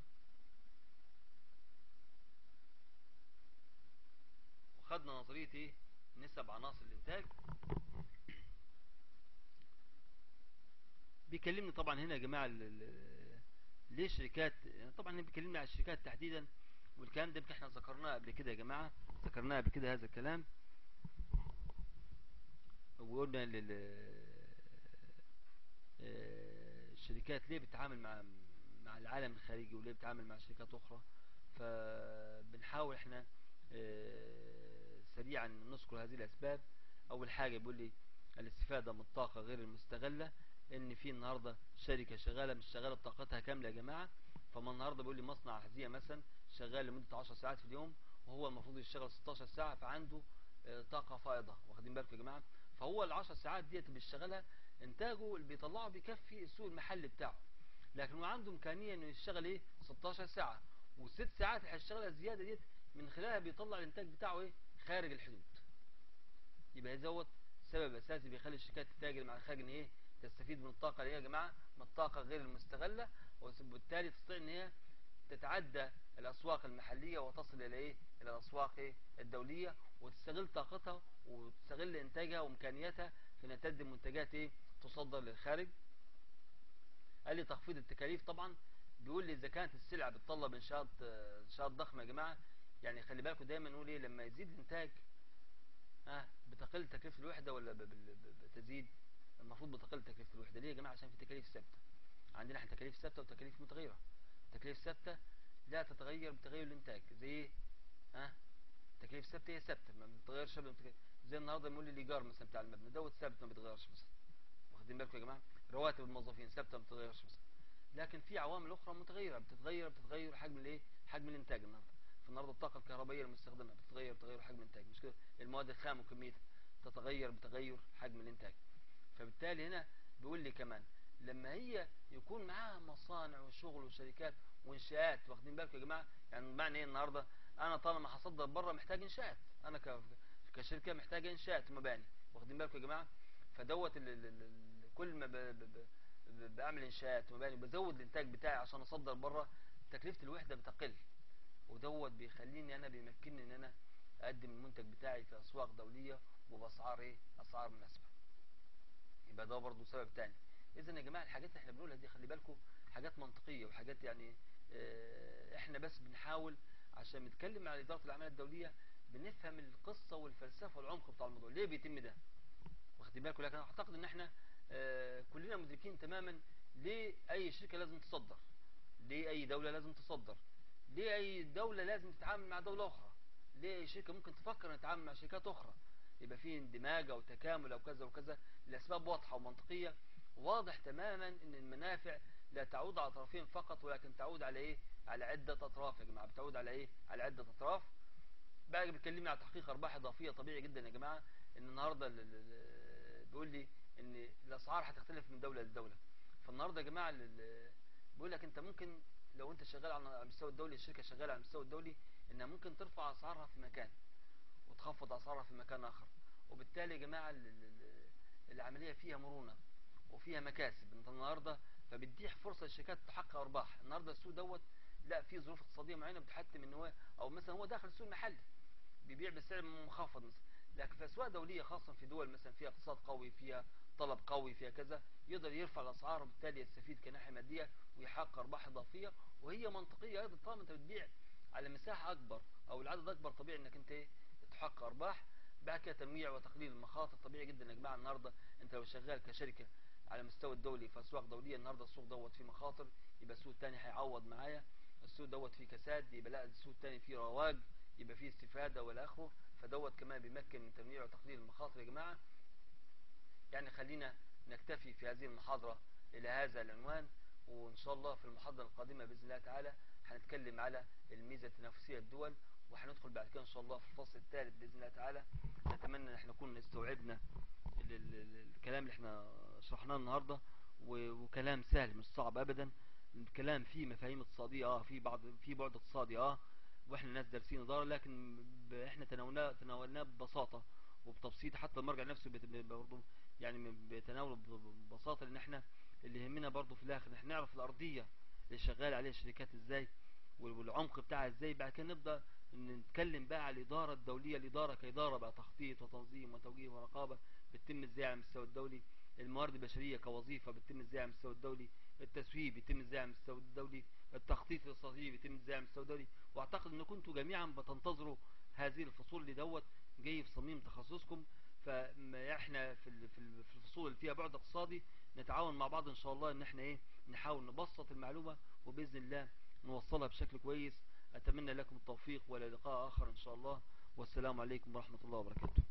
وخدنا نظرية ايه نسب عناصر الانتاج بيكلمني طبعا هنا يا جماعة ليه شركات طبعا بيكلمني على الشركات تحديدا والكلام ده احنا ذكرناه قبل كده يا جماعة ذكرناه قبل كده هذا الكلام وقلنا لل الشركات ليه بتتعامل مع مع العالم الخارجي وليه بتتعامل مع شركات اخرى فبنحاول احنا سريعا نذكر هذه الاسباب اول حاجة بيقول لي الاستفادة من الطاقة غير المستغلة ان في النهاردة شركة شغالة مش شغالة بطاقتها كاملة يا جماعة فما النهاردة بيقول لي مصنع احذية مثلا شغال لمدة 10 ساعات في اليوم وهو المفروض يشتغل 16 ساعة فعنده طاقة فائضة واخدين بالكم يا جماعة فهو ال 10 ساعات ديت اللي بيشتغلها انتاجه اللي بيطلعه بيكفي السوق المحلي بتاعه لكن هو عنده امكانية انه يشتغل ايه 16 ساعة والست ساعات اللي هيشتغلها الزيادة ديت من خلالها بيطلع الانتاج بتاعه ايه خارج الحدود يبقى دوت سبب اساسي بيخلي الشركات تتاجر مع الخارج ان ايه تستفيد من الطاقة اللي هي يا جماعة من الطاقة غير المستغلة وبالتالي تستطيع ان هي تتعدى الاسواق المحلية وتصل الى ايه الى الاسواق ايه الدولية وتستغل طاقتها وتستغل انتاجها وامكانياتها في انها تقدم منتجات ايه تصدر للخارج قال لي تخفيض التكاليف طبعا بيقول لي اذا كانت السلعة بتطلب انشاءات انشاءات ضخمة يا جماعة يعني خلي بالكم دايما نقول ايه لما يزيد الانتاج ها بتقل تكلفة الوحدة ولا بتزيد المفروض بتقل تكلفة الوحدة ليه يا جماعة عشان في تكاليف ثابتة عندنا احنا تكاليف ثابتة وتكاليف متغيرة تكاليف ثابتة لا تتغير بتغير الانتاج زي ايه ها تكاليف ثابتة هي ثابتة ما بتتغيرش زي النهارده بنقول الايجار مثلا بتاع المبنى دوت ثابت ما بيتغيرش مثلا واخدين بالكم يا جماعة رواتب الموظفين ثابتة ما بتتغيرش مثلا لكن في عوامل اخرى متغيرة بتتغير بتتغير حجم الايه حجم الانتاج النهارده فالنهارده الطاقة الكهربائية المستخدمة بتتغير بتتغير حجم الانتاج مش كده المواد الخام وكميتها تتغير بتغير حجم الانتاج فبالتالي هنا بيقول لي كمان لما هي يكون معاها مصانع وشغل وشركات وانشاءات واخدين بالكم يا جماعه يعني معنى ايه النهارده انا طالما هصدر بره محتاج انشاءات انا كشركه محتاجه انشاءات مباني واخدين بالكم يا جماعه فدوت كل ما بعمل انشاءات ومباني بزود الانتاج بتاعي عشان اصدر بره تكلفه الوحده بتقل ودوت بيخليني انا بيمكنني ان انا اقدم المنتج بتاعي في اسواق دوليه وباسعار ايه اسعار مناسبه يبقى ده برضه سبب تاني اذا يا جماعه الحاجات اللي احنا بنقولها دي خلي بالكم حاجات منطقيه وحاجات يعني اه احنا بس بنحاول عشان نتكلم عن اداره الاعمال الدوليه بنفهم القصه والفلسفه والعمق بتاع الموضوع ليه بيتم ده واخدين بالكم لكن اعتقد ان احنا اه كلنا مدركين تماما ليه اي شركه لازم تصدر ليه اي دوله لازم تصدر ليه اي دوله لازم تتعامل مع دوله اخرى ليه اي شركه ممكن تفكر ان تتعامل مع شركات اخرى يبقى في اندماج او تكامل او كذا وكذا الاسباب واضحه ومنطقيه واضح تماما ان المنافع لا تعود على طرفين فقط ولكن تعود على ايه على عده اطراف يا جماعه بتعود على ايه على عده اطراف بقى بيتكلمني على تحقيق ارباح اضافيه طبيعي جدا يا جماعه ان النهارده بيقول لي ان الاسعار هتختلف من دوله لدوله فالنهارده يا جماعه بيقول لك انت ممكن لو انت شغال على المستوى الدولي الشركه شغاله على المستوى الدولي انها ممكن ترفع اسعارها في مكان وتخفض اسعارها في مكان اخر وبالتالي يا جماعه العمليه فيها مرونه وفيها مكاسب انت النهارده فبتتيح فرصه للشركات تحقق ارباح النهارده السوق دوت لا في ظروف اقتصاديه معينه بتحتم ان هو او مثلا هو داخل السوق المحلي بيبيع بسعر منخفض مثلا لكن في اسواق دوليه خاصه في دول مثلا فيها اقتصاد قوي فيها طلب قوي فيها كذا يقدر يرفع الاسعار وبالتالي يستفيد كناحيه ماديه ويحقق ارباح اضافيه وهي منطقيه ايضا طالما انت بتبيع على مساحه اكبر او العدد اكبر طبيعي انك انت تحقق ارباح بعد كده تنويع وتقليل المخاطر طبيعي جدا يا جماعه النهارده انت لو شغال كشركه على مستوى الدولي في اسواق دوليه النهارده السوق دوت فيه مخاطر يبقى السوق الثاني هيعوض معايا السوق دوت فيه كساد يبقى لا السوق الثاني فيه رواج يبقى فيه استفاده والى اخره فدوت كمان بيمكن من تنويع وتقليل المخاطر يا جماعه يعني خلينا نكتفي في هذه المحاضره الى هذا العنوان وان شاء الله في المحاضره القادمه باذن الله تعالى هنتكلم على الميزه التنافسيه الدول وهندخل بعد كده ان شاء الله في الفصل الثالث باذن الله تعالى نتمنى ان احنا نكون استوعبنا الكلام اللي احنا شرحناه النهارده وكلام سهل مش صعب ابدا الكلام فيه مفاهيم اقتصاديه اه في بعض في بعد اقتصادي اه واحنا ناس دارسين اداره لكن احنا تناولناه تناولناه ببساطه وبتبسيط حتى المرجع نفسه برضه يعني بيتناوله ببساطه لان احنا اللي يهمنا برضه في الاخر احنا نعرف الارضيه اللي شغال عليها الشركات ازاي والعمق بتاعها ازاي بعد كده نبدا نتكلم بقى على الاداره الدوليه الاداره كاداره بقى تخطيط وتنظيم وتوجيه ورقابه بتتم ازاي على المستوى الدولي الموارد البشريه كوظيفه بتتم ازاي على المستوى الدولي التسويق بيتم ازاي على المستوى الدولي التخطيط الاستراتيجي بيتم ازاي على المستوى الدولي واعتقد ان كنتوا جميعا بتنتظروا هذه الفصول اللي دوت جاي في صميم تخصصكم فاحنا في في الفصول اللي فيها بعد اقتصادي نتعاون مع بعض ان شاء الله ان احنا ايه نحاول نبسط المعلومه وباذن الله نوصلها بشكل كويس اتمنى لكم التوفيق والى لقاء اخر ان شاء الله والسلام عليكم ورحمه الله وبركاته